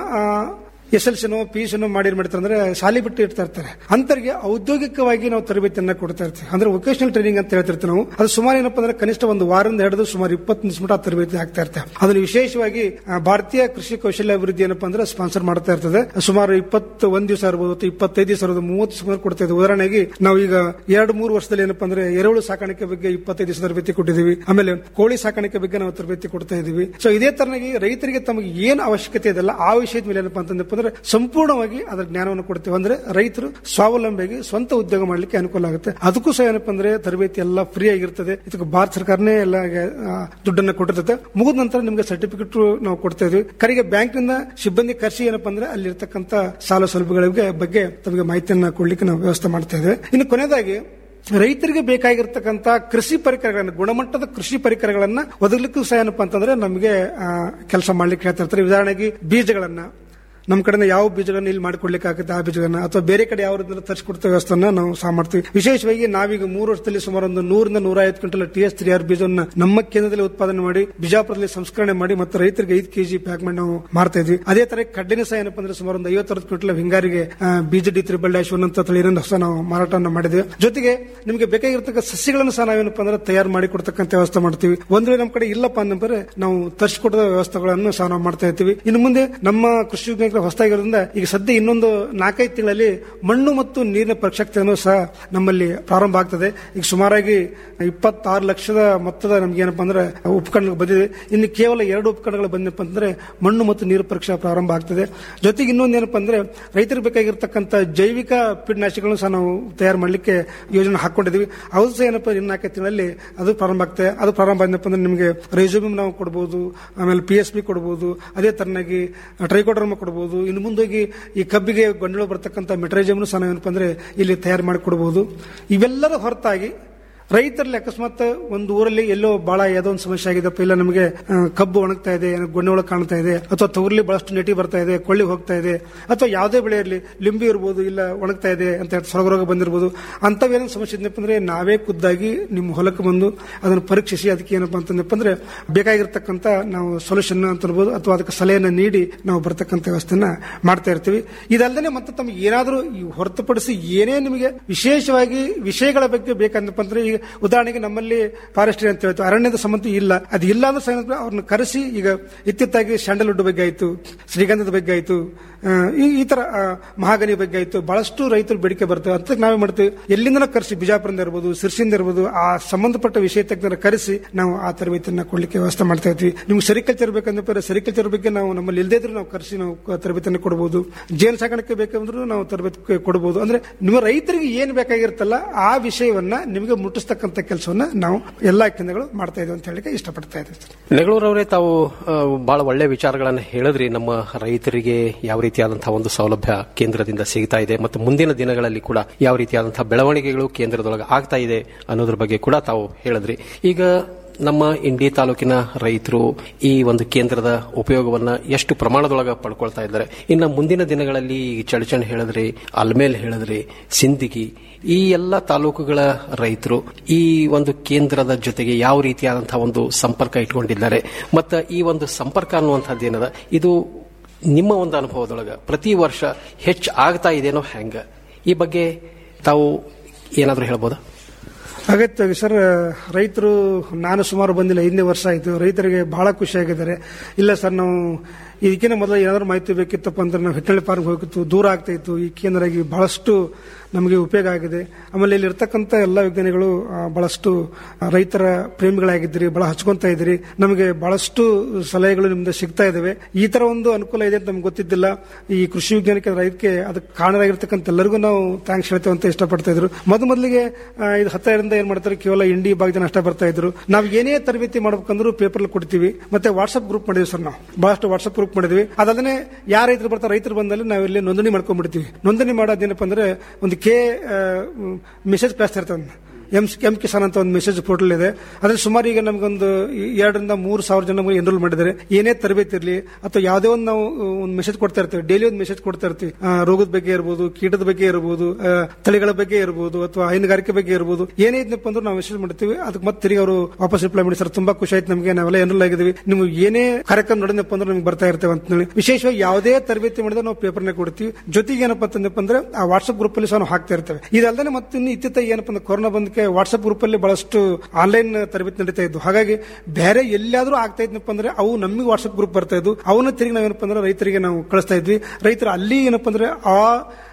ಎಸ್ ಎಲ್ ಸಿನೋ ಪಿ ಸಿನೋ ಮಾಡಿ ಏನ್ ಮಾಡ್ತಾರೆ ಅಂದ್ರೆ ಶಾಲೆ ಬಿಟ್ಟು ಇಡ್ತಾ ಇರ್ತಾರೆ ಅಂತರಿಗೆ ಔದ್ಯೋಗಿಕವಾಗಿ ನಾವು ತರಬೇತಿಯನ್ನ ಕೊಡ್ತಾ ಇರ್ತೀವಿ ಅಂದ್ರೆ ವೊಕೇಶನಲ್ ಟ್ರೈನಿಂಗ್ ಅಂತ ಹೇಳ್ತಿರ್ತೀವಿ ನಾವು ಅದು ಸುಮಾರು ಏನಪ್ಪ ಅಂದ್ರೆ ಕನಿಷ್ಠ ಒಂದು ವಾರದಿಂದ ಹಿಡಿದು ಸುಮಾರು ಇಪ್ಪತ್ತು ನಿಮಿಷ ಮಟ್ಟ ತರಬೇತಿ ಆಗ್ತಾ ಇರ್ತೇವೆ ಅದನ್ನು ವಿಶೇಷವಾಗಿ ಆ, ಭಾರತೀಯ ಕೃಷಿ ಕೌಶಲ್ಯ ಅಭಿವೃದ್ಧಿ ಏನಪ್ಪ ಅಂದ್ರೆ ಸ್ಪಾನ್ಸರ್ ಮಾಡ್ತಾ ಇರ್ತದೆ ಸುಮಾರು ಇಪ್ಪತ್ತು ಒಂದ್ ದಿವಸ ಇರ್ಬೋದು ಅಥವಾ ಇಪ್ಪತ್ತೈದು ದಿವಸ ಇರ್ಬೋದು ಮೂವತ್ತು ದಿವಸ ಕೊಡ್ತಾ ಇದ್ದೀವಿ ಉದಾಹರಣೆಗೆ ನಾವು ಈಗ ಎರಡು ಮೂರು ವರ್ಷದಲ್ಲಿ ಏನಪ್ಪ ಅಂದ್ರೆ ಎರೆಹುಳು ಸಾಕಾಣಿಕೆ ಬಗ್ಗೆ ಇಪ್ಪತ್ತೈದು ದಿವಸ ತರಬೇತಿ ಕೊಟ್ಟಿದ್ದೀವಿ ಆಮೇಲೆ ಕೋಳಿ ಸಾಕಾಣಿಕೆ ಬಗ್ಗೆ ನಾವು ತರಬೇತಿ ಕೊಡ್ತಾ ಇದೀವಿ ಸೊ ಇದೇ ತರನಾಗಿ ರೈತರಿಗೆ ತಮಗೆ ಏನು ಅವಶ್ಯಕತೆ ಇದೆಲ್ಲ ಆ ವಿಷಯದ ಮೇಲೆ ಏನಪ್ಪ ಅಂತಂದಪ್ಪ ಅಂದ್ರೆ ಅಂದ್ರೆ ಸಂಪೂರ್ಣವಾಗಿ ಅದರ ಜ್ಞಾನವನ್ನು ಕೊಡ್ತೀವಿ ಅಂದ್ರೆ ರೈತರು ಸ್ವಾವಲಂಬಿಯಾಗಿ ಸ್ವಂತ ಉದ್ಯೋಗ ಮಾಡ್ಲಿಕ್ಕೆ ಅನುಕೂಲ ಆಗುತ್ತೆ ಅದಕ್ಕೂ ಸಹ ಏನಪ್ಪಾ ಅಂದ್ರೆ ತರಬೇತಿ ಎಲ್ಲ ಫ್ರೀ ಆಗಿರ್ತದೆ ಇದಕ್ಕೆ ಭಾರತ ಸರ್ಕಾರನೇ ಎಲ್ಲ ಆ, ದುಡ್ಡನ್ನ ಕೊಟ್ಟಿರ್ತದೆ ಮುಗಿದ ನಂತರ ನಿಮ್ಗೆ ಸರ್ಟಿಫಿಕೇಟ್ ನಾವು ಕೊಡ್ತಾ ಇದೀವಿ ಕಡೆಗೆ ಬ್ಯಾಂಕಿಂದ ಸಿಬ್ಬಂದಿ ಕರ್ಸಿ ಏನಪ್ಪಾ ಅಂದ್ರೆ ಅಲ್ಲಿರ್ತಕ್ಕಂಥ ಸಾಲ ಸೌಲಭ್ಯಗಳ ಬಗ್ಗೆ ತಮಗೆ ಮಾಹಿತಿಯನ್ನ ಕೊಡ್ಲಿಕ್ಕೆ ನಾವು ವ್ಯವಸ್ಥೆ ಮಾಡ್ತಾ ಇದ್ದೇವೆ ಇನ್ನು ಕೊನೆಯದಾಗಿ ರೈತರಿಗೆ ಬೇಕಾಗಿರ್ತಕ್ಕಂಥ ಕೃಷಿ ಪರಿಕರಗಳನ್ನು ಗುಣಮಟ್ಟದ ಕೃಷಿ ಪರಿಕರಗಳನ್ನ ಒದಗಲಿಕ್ಕೂ ಸಹ ಏನಪ್ಪಾ ಅಂತಂದ್ರೆ ನಮಗೆ ಕೆಲಸ ಮಾಡ್ಲಿಕ್ಕೆ ಹೇಳ್ತಾ ಇರ್ತಾರೆ ಉದಾಹರಣೆಗೆ ಬೀಜಗಳನ್ನ ನಮ್ಮ ಕಡೆಯಿಂದ ಯಾವ ಬೀಜಗಳನ್ನ ಇಲ್ಲಿ ಮಾಡಿಕೊಡ್ಲಿಕ್ಕೆ ಆಗುತ್ತೆ ಆ ಬೀಜಗಳನ್ನ ಅಥವಾ ಬೇರೆ ಕಡೆ ಯಾವ ರೀತಿ ತರಿಸ್ಕೊಡ್ತಾ ವ್ಯವಸ್ಥೆಯನ್ನ ನಾವು ಸಹ ಮಾಡ್ತೀವಿ ವಿಶೇಷವಾಗಿ ನಾವೀಗ ಮೂರು ವರ್ಷದಲ್ಲಿ ಸುಮಾರು ಒಂದು ನೂರಿಂದ ನೂರ ಐವತ್ತು quintal T S three R ಬೀಜವನ್ನು ನಮ್ಮ ಕೇಂದ್ರದಲ್ಲಿ ಉತ್ಪಾದನೆ ಮಾಡಿ ಬಿಜಾಪುರದಲ್ಲಿ ಸಂಸ್ಕರಣೆ ಮಾಡಿ ಮತ್ತು ರೈತರಿಗೆ ಐದು ಕೆಜಿ ಪ್ಯಾಕ್ ಮಾಡಿ ನಾವು ಮಾಡ್ತಾ ಇದ್ವಿ ಅದೇ ತರ ಕಡ್ಡಿನ ಸಹ ಏನಪ್ಪಾ ಅಂದ್ರೆ ಸುಮಾರು ಒಂದು ಐವತ್ತರವತ್ತು ಕ್ವಿಂಟಲ್ ಹಿಂಗಾರಿಗೆ ಆ, ಬೀಜ ಡಿ ತ್ರಿಬಲ್ ಡ್ಯಾಶ್ ಒನ್ ಅಂತ ತಳಿಯನ್ನು ಸಹ ನಾವು ಮಾರಾಟವನ್ನು ಮಾಡಿದ್ವಿ ಜೊತೆಗೆ ನಿಮಗೆ ಬೇಕಾಗಿರ್ತಕ್ಕ ಸಸ್ಯಗಳನ್ನು ಸಹ ನಾವೇನಪ್ಪ ಅಂದ್ರೆ ತಯಾರು ಮಾಡಿ ಕೊಡ್ತಕ್ಕಂಥ ವ್ಯವಸ್ಥೆ ಮಾಡ್ತೀವಿ ಒಂದ್ ವೇಳೆ ನಮ್ಮ ಕಡೆ ಇಲ್ಲಪ್ಪ ಅಂತಂದ್ರೆ ನಾವು ತರಿಸಿಕೊಡದ ವ್ಯವಸ್ಥೆಗಳನ್ನು ಸಹ ನಾವು ಮಾಡ್ತಾ ಇರ್ತೀವಿ ಇನ್ನು ಮುಂದೆ ನಮ್ಮ ಕೃಷಿ ವಿಜ್ಞಾನಿಗಳ ಹೊಸದಾಗಿರೋದ್ರಿಂದ ಈಗ ಸದ್ಯ ಇನ್ನೊಂದು ನಾಲ್ಕೈದು ತಿಂಗಳಲ್ಲಿ ಮಣ್ಣು ಮತ್ತು ನೀರಿನ ಪರೀಕ್ಷಾಕ್ತಿಯನ್ನು ಸಹ ನಮ್ಮಲ್ಲಿ ಪ್ರಾರಂಭ ಆಗ್ತದೆ ಈಗ ಸುಮಾರಾಗಿ ಇಪ್ಪತ್ತಾರು ಲಕ್ಷದ ಮೊತ್ತದ ನಮ್ಗೆ ಏನಪ್ಪಾ ಅಂದ್ರೆ ಉಪಕರಣಗಳು ಬಂದಿದೆ ಇನ್ನು ಕೇವಲ ಎರಡು ಉಪಕರಣಗಳು ಬಂದಪ್ಪ ಅಂದ್ರೆ ಮಣ್ಣು ಮತ್ತು ನೀರು ಪರೀಕ್ಷಾ ಪ್ರಾರಂಭ ಆಗ್ತದೆ ಜೊತೆಗೆ ಇನ್ನೊಂದು ಏನಪ್ಪಾ ಅಂದ್ರೆ ರೈತರಿಗೆ ಬೇಕಾಗಿರ್ತಕ್ಕಂಥ ಜೈವಿಕ ಕೀಟನಾಶಕಗಳನ್ನು ಸಹ ನಾವು ತಯಾರು ಮಾಡಲಿಕ್ಕೆ ಯೋಜನೆ ಹಾಕೊಂಡಿದೀವಿ ಅದು ಸಹ ಏನಪ್ಪ ಇನ್ನು ನಾಲ್ಕೈದು ತಿಂಗಳಲ್ಲಿ ಅದು ಪ್ರಾರಂಭ ಆಗ್ತದೆ ಅದು ಪ್ರಾರಂಭ ಆದ್ನಪ್ಪ ಅಂದ್ರೆ ನಿಮಗೆ ರೆಸ್ಯೂಮ್ ನಾವು ಕೊಡಬಹುದು ಆಮೇಲೆ ಪಿ ಎಸ್ ಪಿ ಕೊಡಬಹುದು ಅದೇ ತರನಾಗಿ ಟ್ರೈಕೋಡರ್ಮ ಕೊಡಬಹುದು ಇನ್ನು ಮುಂದೋಗಿ ಈ ಕಬ್ಬಿಗೆ ಗೊಂಡಳು ಬರ್ತಕ್ಕಂಥ ಮೆಟ್ರೈಜಮ್ ಸಹ ನಾವೇನಪ್ಪ ಅಂದ್ರೆ ಇಲ್ಲಿ ತಯಾರು ಮಾಡಿ ಕೊಡಬಹುದು ಇವೆಲ್ಲರ ಹೊರತಾಗಿ ರೈತರಲ್ಲಿ ಅಕಸ್ಮಾತ್ ಒಂದು ಊರಲ್ಲಿ ಎಲ್ಲೋ ಬಹಳ ಯಾವುದೋ ಒಂದು ಸಮಸ್ಯೆ ಆಗಿದೆಪ್ಪ ಇಲ್ಲ ನಮಗೆ ಆ, ಕಬ್ಬು ಒಣಗ್ತಾ ಇದೆ ಗೊಣ್ಣೆ ಒಳಗೆ ಕಾಣ್ತಾ ಇದೆ ಅಥವಾ ತೊಗರಿ ಬಹಳಷ್ಟು ನೆಟಿ ಬರ್ತಾ ಇದೆ ಕೊಳ್ಳಿ ಹೋಗ್ತಾ ಇದೆ ಅಥವಾ ಯಾವುದೇ ಬೆಳೆ ಇರಲಿ ಲಿಂಬಿ ಇರ್ಬೋದು ಇಲ್ಲ ಒಣಗ್ತಾ ಇದೆ ಅಂತ ಹೇಳಿ ಸೊರಗ ರೋಗ ಬಂದಿರ್ಬೋದು ಅಂತವೇನೋ ಸಮಸ್ಯೆ ಇದ್ನಪ್ಪ ಅಂದ್ರೆ ನಾವೇ ಖುದ್ದಾಗಿ ನಿಮ್ಮ ಹೊಲಕ್ಕೆ ಬಂದು ಅದನ್ನು ಪರೀಕ್ಷಿಸಿ ಅದಕ್ಕೆ ಏನಪ್ಪಾ ಅಂತಂದಪ್ಪ ಅಂದ್ರೆ ಬೇಕಾಗಿರ್ತಕ್ಕಂಥ ನಾವು ಸೊಲ್ಯೂಷನ್ ಅಂತ ಅನ್ಬೋದು ಅಥವಾ ಅದಕ್ಕೆ ಸಲಹೆಯನ್ನು ನೀಡಿ ನಾವು ಬರ್ತಕ್ಕಂಥ ವ್ಯವಸ್ಥೆನ ಮಾಡ್ತಾ ಇರ್ತೀವಿ ಇದಲ್ಲದೆ ಮತ್ತೆ ತಮಗೆ ಏನಾದರೂ ಈ ಹೊರತುಪಡಿಸಿ ಏನೇ ನಿಮಗೆ ವಿಶೇಷವಾಗಿ ವಿಷಯಗಳ ಬಗ್ಗೆ ಬೇಕಂದಪ್ಪ ಅಂದ್ರೆ ಈಗ ಉದಾಹರಣೆಗೆ ನಮ್ಮಲ್ಲಿ ಫಾರೆಸ್ಟ್ರಿ ಅಂತ ಹೇಳ್ತು ಅರಣ್ಯದ ಸಂಬಂಧ ಇಲ್ಲ ಅದು ಇಲ್ಲ ಅಂದ್ರೆ ಸಹ ಏನಂದ್ರೆ ಅವ್ರನ್ನ ಕರೆಸಿ ಈಗ ಇತ್ತಿತ್ತಾಗಿ ಸ್ಯಾಂಡಲ್ವುಡ್ ಬಗ್ಗೆ ಆಯ್ತು ಶ್ರೀಗಂಧದ ಬಗ್ಗೆ ಆಯ್ತು ಆ, ಈ ಈ ತರ ಆ, ಮಹಾಗನಿ ಬಗ್ಗೆ ಆಯ್ತು ಬಹಳಷ್ಟು ರೈತರು ಬೇಡಿಕೆ ಬರ್ತವೆ ಅಂತ ನಾವೇ ಮಾಡ್ತೀವಿ ಎಲ್ಲಿಂದ ಕರೆಸಿ ಬಿಜಾಪುರದಿಂದ ಇರ್ಬೋದು ಸಿರ್ಸಿಂದ ಇರ್ಬೋದು ಆ ಸಂಬಂಧಪಟ್ಟ ವಿಷಯ ತಜ್ಞರ ಕರೆಸಿ ನಾವು ಆ ತರಬೇತಿಯನ್ನ ಕೊಡ್ಲಿಕ್ಕೆ ವ್ಯವಸ್ಥೆ ಮಾಡ್ತಾ ಇದ್ವಿ ನಿಮ್ಗೆ ಸೆರಿಕಲ್ಚರ್ ಬೇಕಂದ್ರೆ ಸೆರಿಕಲ್ಚರ್ ಬಗ್ಗೆ ನಾವು ನಮ್ಮಲ್ಲಿ ಇಲ್ಲದೇ ಇದ್ರೂ ನಾವು ಕರೆಸಿ ನಾವು ಕ- ತರಬೇತಿಯನ್ನು ಕೊಡಬಹುದು ಜೇನು ಸಾಕಾಣಿಕೆ ಬೇಕಂದ್ರೂ ನಾವು ತರಬೇತಿ ಕೊಡಬಹುದು ಅಂದ್ರೆ ನಿಮ್ಮ ರೈತರಿಗೆ ಏನ್ ಬೇಕಾಗಿರುತ್ತಲ್ಲ ಆ ವಿಷಯವನ್ನ ನಿಮಗೆ ಮುಟ್ಟಿಸ್ತಕ್ಕಂಥ ಕೆಲಸವನ್ನ ನಾವು ಎಲ್ಲಾ ಕೇಂದ್ರಗಳು ಮಾಡ್ತಾ ಇದ್ದೀವಿ ಅಂತ ಹೇಳಲಿಕ್ಕೆ ಇಷ್ಟಪಡ್ತಾ ಇದ್ದೀವಿ ಸರ್. ನೆಗಳೂರವರೇ ತಾವು ಆ, ಬಹಳ ಒಳ್ಳೆ ವಿಚಾರಗಳನ್ನು ಹೇಳಿದ್ರಿ ನಮ್ಮ ರೈತರಿಗೆ ಯಾವ ರೀತಿಯಾದಂತಹ ಒಂದು ಸೌಲಭ್ಯ ಕೇಂದ್ರದಿಂದ ಸಿಗ್ತಾ ಇದೆ ಮತ್ತು ಮುಂದಿನ ದಿನಗಳಲ್ಲಿ ಕೂಡ ಯಾವ ರೀತಿಯಾದಂತಹ ಬೆಳವಣಿಗೆಗಳು ಕೇಂದ್ರದೊಳಗೆ ಆಗ್ತಾ ಇದೆ ಅನ್ನೋದ್ರ ಬಗ್ಗೆ ಕೂಡ ತಾವು ಹೇಳಿದ್ರಿ ಈಗ ನಮ್ಮ ಇಂಡಿ ತಾಲೂಕಿನ ರೈತರು ಈ ಒಂದು ಕೇಂದ್ರದ ಉಪಯೋಗವನ್ನ ಎಷ್ಟು ಪ್ರಮಾಣದೊಳಗೆ ಪಡ್ಕೊಳ್ತಾ ಇದ್ದಾರೆ ಇನ್ನು ಮುಂದಿನ ದಿನಗಳಲ್ಲಿ ಈ ಚಳಚಣ್ ಹೇಳಿದ್ರಿ ಅಲ್ಮೇಲ್ ಹೇಳಿದ್ರಿ ಸಿಂದಗಿ ಈ ಎಲ್ಲ ತಾಲೂಕುಗಳ ರೈತರು ಈ ಒಂದು ಕೇಂದ್ರದ ಜೊತೆಗೆ ಯಾವ ರೀತಿಯಾದಂತಹ ಒಂದು ಸಂಪರ್ಕ ಇಟ್ಕೊಂಡಿದ್ದಾರೆ ಮತ್ತು ಈ ಒಂದು ಸಂಪರ್ಕ ಅನ್ನುವಂಥದ್ದು ಏನದ ಇದು ನಿಮ್ಮ ಒಂದು ಅನುಭವದೊಳಗೆ ಪ್ರತಿ ವರ್ಷ ಹೆಚ್ಚು ಆಗ್ತಾ ಇದೆನೋ ಹೆಂಗ ಈ ಬಗ್ಗೆ ತಾವು ಏನಾದರೂ ಹೇಳ್ಬೋದಾ ಅಗತ್ಯವಾಗಿ ಸರ್ ರೈತರು ನಾನು ಸುಮಾರು ಬಂದಿಲ್ಲ ಐದನೇ ವರ್ಷ ಆಯಿತು ರೈತರಿಗೆ ಬಹಳ ಖುಷಿಯಾಗಿದ್ದಾರೆ ಇಲ್ಲ ಸರ್ ನಾವು ಇದಕ್ಕಿಂತ ಮೊದಲು ಏನಾದರೂ ಮಾಹಿತಿ ಬೇಕಿತ್ತಪ್ಪ ಅಂದ್ರೆ ನಾವು ಹಿಟ್ಟಳ್ಳಿ ಪಾರ್ಕ್ ಹೋಗಿತ್ತು ದೂರ ಆಗ್ತಾ ಇತ್ತು ಈ ಕೇಂದ್ರ ಆಗಿ ಬಹಳಷ್ಟು ನಮಗೆ ಉಪಯೋಗ ಆಗಿದೆ ಆಮೇಲೆ ಇಲ್ಲಿ ಇರ್ತಕ್ಕಂಥ ಎಲ್ಲ ವಿಜ್ಞಾನಿಗಳು ಆ, ಬಹಳಷ್ಟು ರೈತರ ಪ್ರೇಮಿಗಳಾಗಿದ್ದೀರಿ ಬಹಳ ಹಚ್ಕೊಂತ ಇದ್ದೀರಿ ನಮಗೆ ಬಹಳಷ್ಟು ಸಲಹೆಗಳು ನಿಮ್ದು ಸಿಗ್ತಾ ಇದಾವೆ ಈ ತರ ಒಂದು ಅನುಕೂಲ ಇದೆ ಅಂತ ನಮ್ಗೆ ಗೊತ್ತಿದ್ದಿಲ್ಲ ಈ ಕೃಷಿ ವಿಜ್ಞಾನಕ್ಕೆ ರೈತಕ್ಕೆ ಅದಕ್ಕೆ ಕಾರಣರಾಗಿರ್ತಕ್ಕಂಥ ಎಲ್ಲರಿಗೂ ನಾವು ಥ್ಯಾಂಕ್ಸ್ ಹೇಳ್ತೇವೆ ಅಂತ ಇಷ್ಟಪಡ್ತಾ ಇದ್ರು ಮೊದ ಮೊದಲಿಗೆ ಆ, ಇದು ಹತ್ತಿರದಿಂದ ಏನ್ ಮಾಡ್ತಾರೆ ಕೇವಲ ಇಂಡಿ ಭಾಗ ಜನ ಅಷ್ಟೇ ಬರ್ತಾ ಇದ್ರು ನಾವು ಏನೇ ತರಬೇತಿ ಮಾಡ್ಬೇಕಂದ್ರೂ ಪೇಪರ್ ಕೊಡ್ತೀವಿ ಮತ್ತೆ ವಾಟ್ಸ್ಆಪ್ ಗ್ರೂಪ್ ಮಾಡಿದ್ವಿ ಸರ್ ನಾವು ಬಹಳಷ್ಟು ವಾಟ್ಸ್ಆಪ್ ಗ್ರೂಪ್ ಮಾಡಿದ್ವಿ ಅದಲ್ಲದೆ ಯಾರ ರೈತರು ಬರ್ತಾರೆ ರೈತರು ಬಂದಲ್ಲಿ ನಾವು ಇಲ್ಲಿ ನೋಂದಣಿ ಮಾಡ್ಕೊಂಡ್ಬಿಡ್ತೀವಿ ನೋಂದಣಿ ಮಾಡೋದೇನಪ್ಪ ಅಂದ್ರೆ ಒಂದು ಕೆ ಮೆಸೇಜ್ ಕಳಿಸ್ತಾ ಇರ್ತದೆ ಎಂ ಎಂ ಕಿಸಾನ್ ಅಂತ ಒಂದು ಮೆಸೇಜ್ ಪೋರ್ಟಲ್ ಇದೆ ಅದ್ರಲ್ಲಿ ಸುಮಾರು ಈಗ ನಮಗೊಂದು ಎರಡರಿಂದ ಮೂರು ಸಾವಿರ ಜನ ಎನ್ರೋಲ್ ಮಾಡಿದ್ದಾರೆ ಏನೇ ತರಬೇತಿ ಇರಲಿ ಅಥವಾ ಯಾವುದೇ ಒಂದು ನಾವು ಒಂದು ಮೆಸೇಜ್ ಕೊಡ್ತಾ ಇರ್ತೀವಿ ಡೈಲಿ ಒಂದು ಮೆಸೇಜ್ ಕೊಡ್ತಾ ಇರ್ತೀವಿ ಆ, ರೋಗದ ಬಗ್ಗೆ ಇರ್ಬೋದು ಕೀಟದ ಬಗ್ಗೆ ಇರ್ಬೋದು ಆ, ತಳಿಗಳ ಬಗ್ಗೆ ಇರ್ಬೋದು ಅಥವಾ ಹೈನುಗಾರಿಕೆ ಬಗ್ಗೆ ಇರ್ಬೋದು ಏನೇ ಇದ್ನಪ್ಪ ಅಂದ್ರೆ ನಾವು ಮೆಸೇಜ್ ಮಾಡ್ತೀವಿ ಅದಕ್ಕೆ ಮತ್ತೆ ತಿರುಗಿ ಅವರು ವಾಪಸ್ ರಿಪ್ಲೈ ಮಾಡಿ ಸರ್ ತುಂಬಾ ಖುಷಿ ಆಯ್ತು ನಮಗೆ ನಾವೆಲ್ಲ ಎನ್ರೋಲ್ ಆಗಿದ್ವಿ ನೀವು ಏನೇ ಕಾರ್ಯಕ್ರಮ ನಡೆದಪ್ಪ ಅಂದ್ರೆ ನಮ್ಗೆ ಬರ್ತಾ ಇರ್ತೇವೆ ಅಂತ ಹೇಳಿ ವಿಶೇಷವಾಗಿ ಯಾವುದೇ ತರಬೇತಿ ಮಾಡಿದ್ರೆ ನಾವು ಪೇಪರ್ನ ಕೊಡ್ತೀವಿ ಜೊತೆಗೆ ಏನಪ್ಪ ಅಂತಂದಪ್ಪ ಅಂದ್ರೆ ಆ ವಾಟ್ಸ್ಆಪ್ ಗ್ರೂಪ್ ಅಲ್ಲಿ ಸಹ ನಾವು ಹಾಕ್ತಾ ಇರ್ತೇವೆ ಇದಲ್ಲದೆ ಮತ್ತೆ ಇನ್ನು ಇತ್ತಿತ್ತ ಏನಪ್ಪ ಅಂದ್ರೆ ಕೊರೋನಾ ಬಂದಕ್ಕೆ ವಾಟ್ಸ್ಆಪ್ ಗ್ರೂಪ್ ಅಲ್ಲಿ ಬಹಳಷ್ಟು ಆನ್ಲೈನ್ ತರಬೇತಿ ನಡೀತಾ ಇದ್ದು ಹಾಗಾಗಿ ಬೇರೆ ಎಲ್ಲಾದ್ರೂ ಆಗ್ತಾ ಇದ್ನಪ್ಪ ಅಂದ್ರೆ ಅವು ನಮಗೆ ವಾಟ್ಸ್ಆಪ್ ಗ್ರೂಪ್ ಬರ್ತಾ ಇದ್ದು ಅವನ್ನ ತಿರುಗಿ ನಾವೇನಪ್ಪ ಅಂದ್ರೆ ರೈತರಿಗೆ ನಾವು ಕಳಿಸ್ತಾ ಇದ್ವಿ ರೈತರು ಅಲ್ಲಿ ಏನಪ್ಪ ಅಂದ್ರೆ ಆ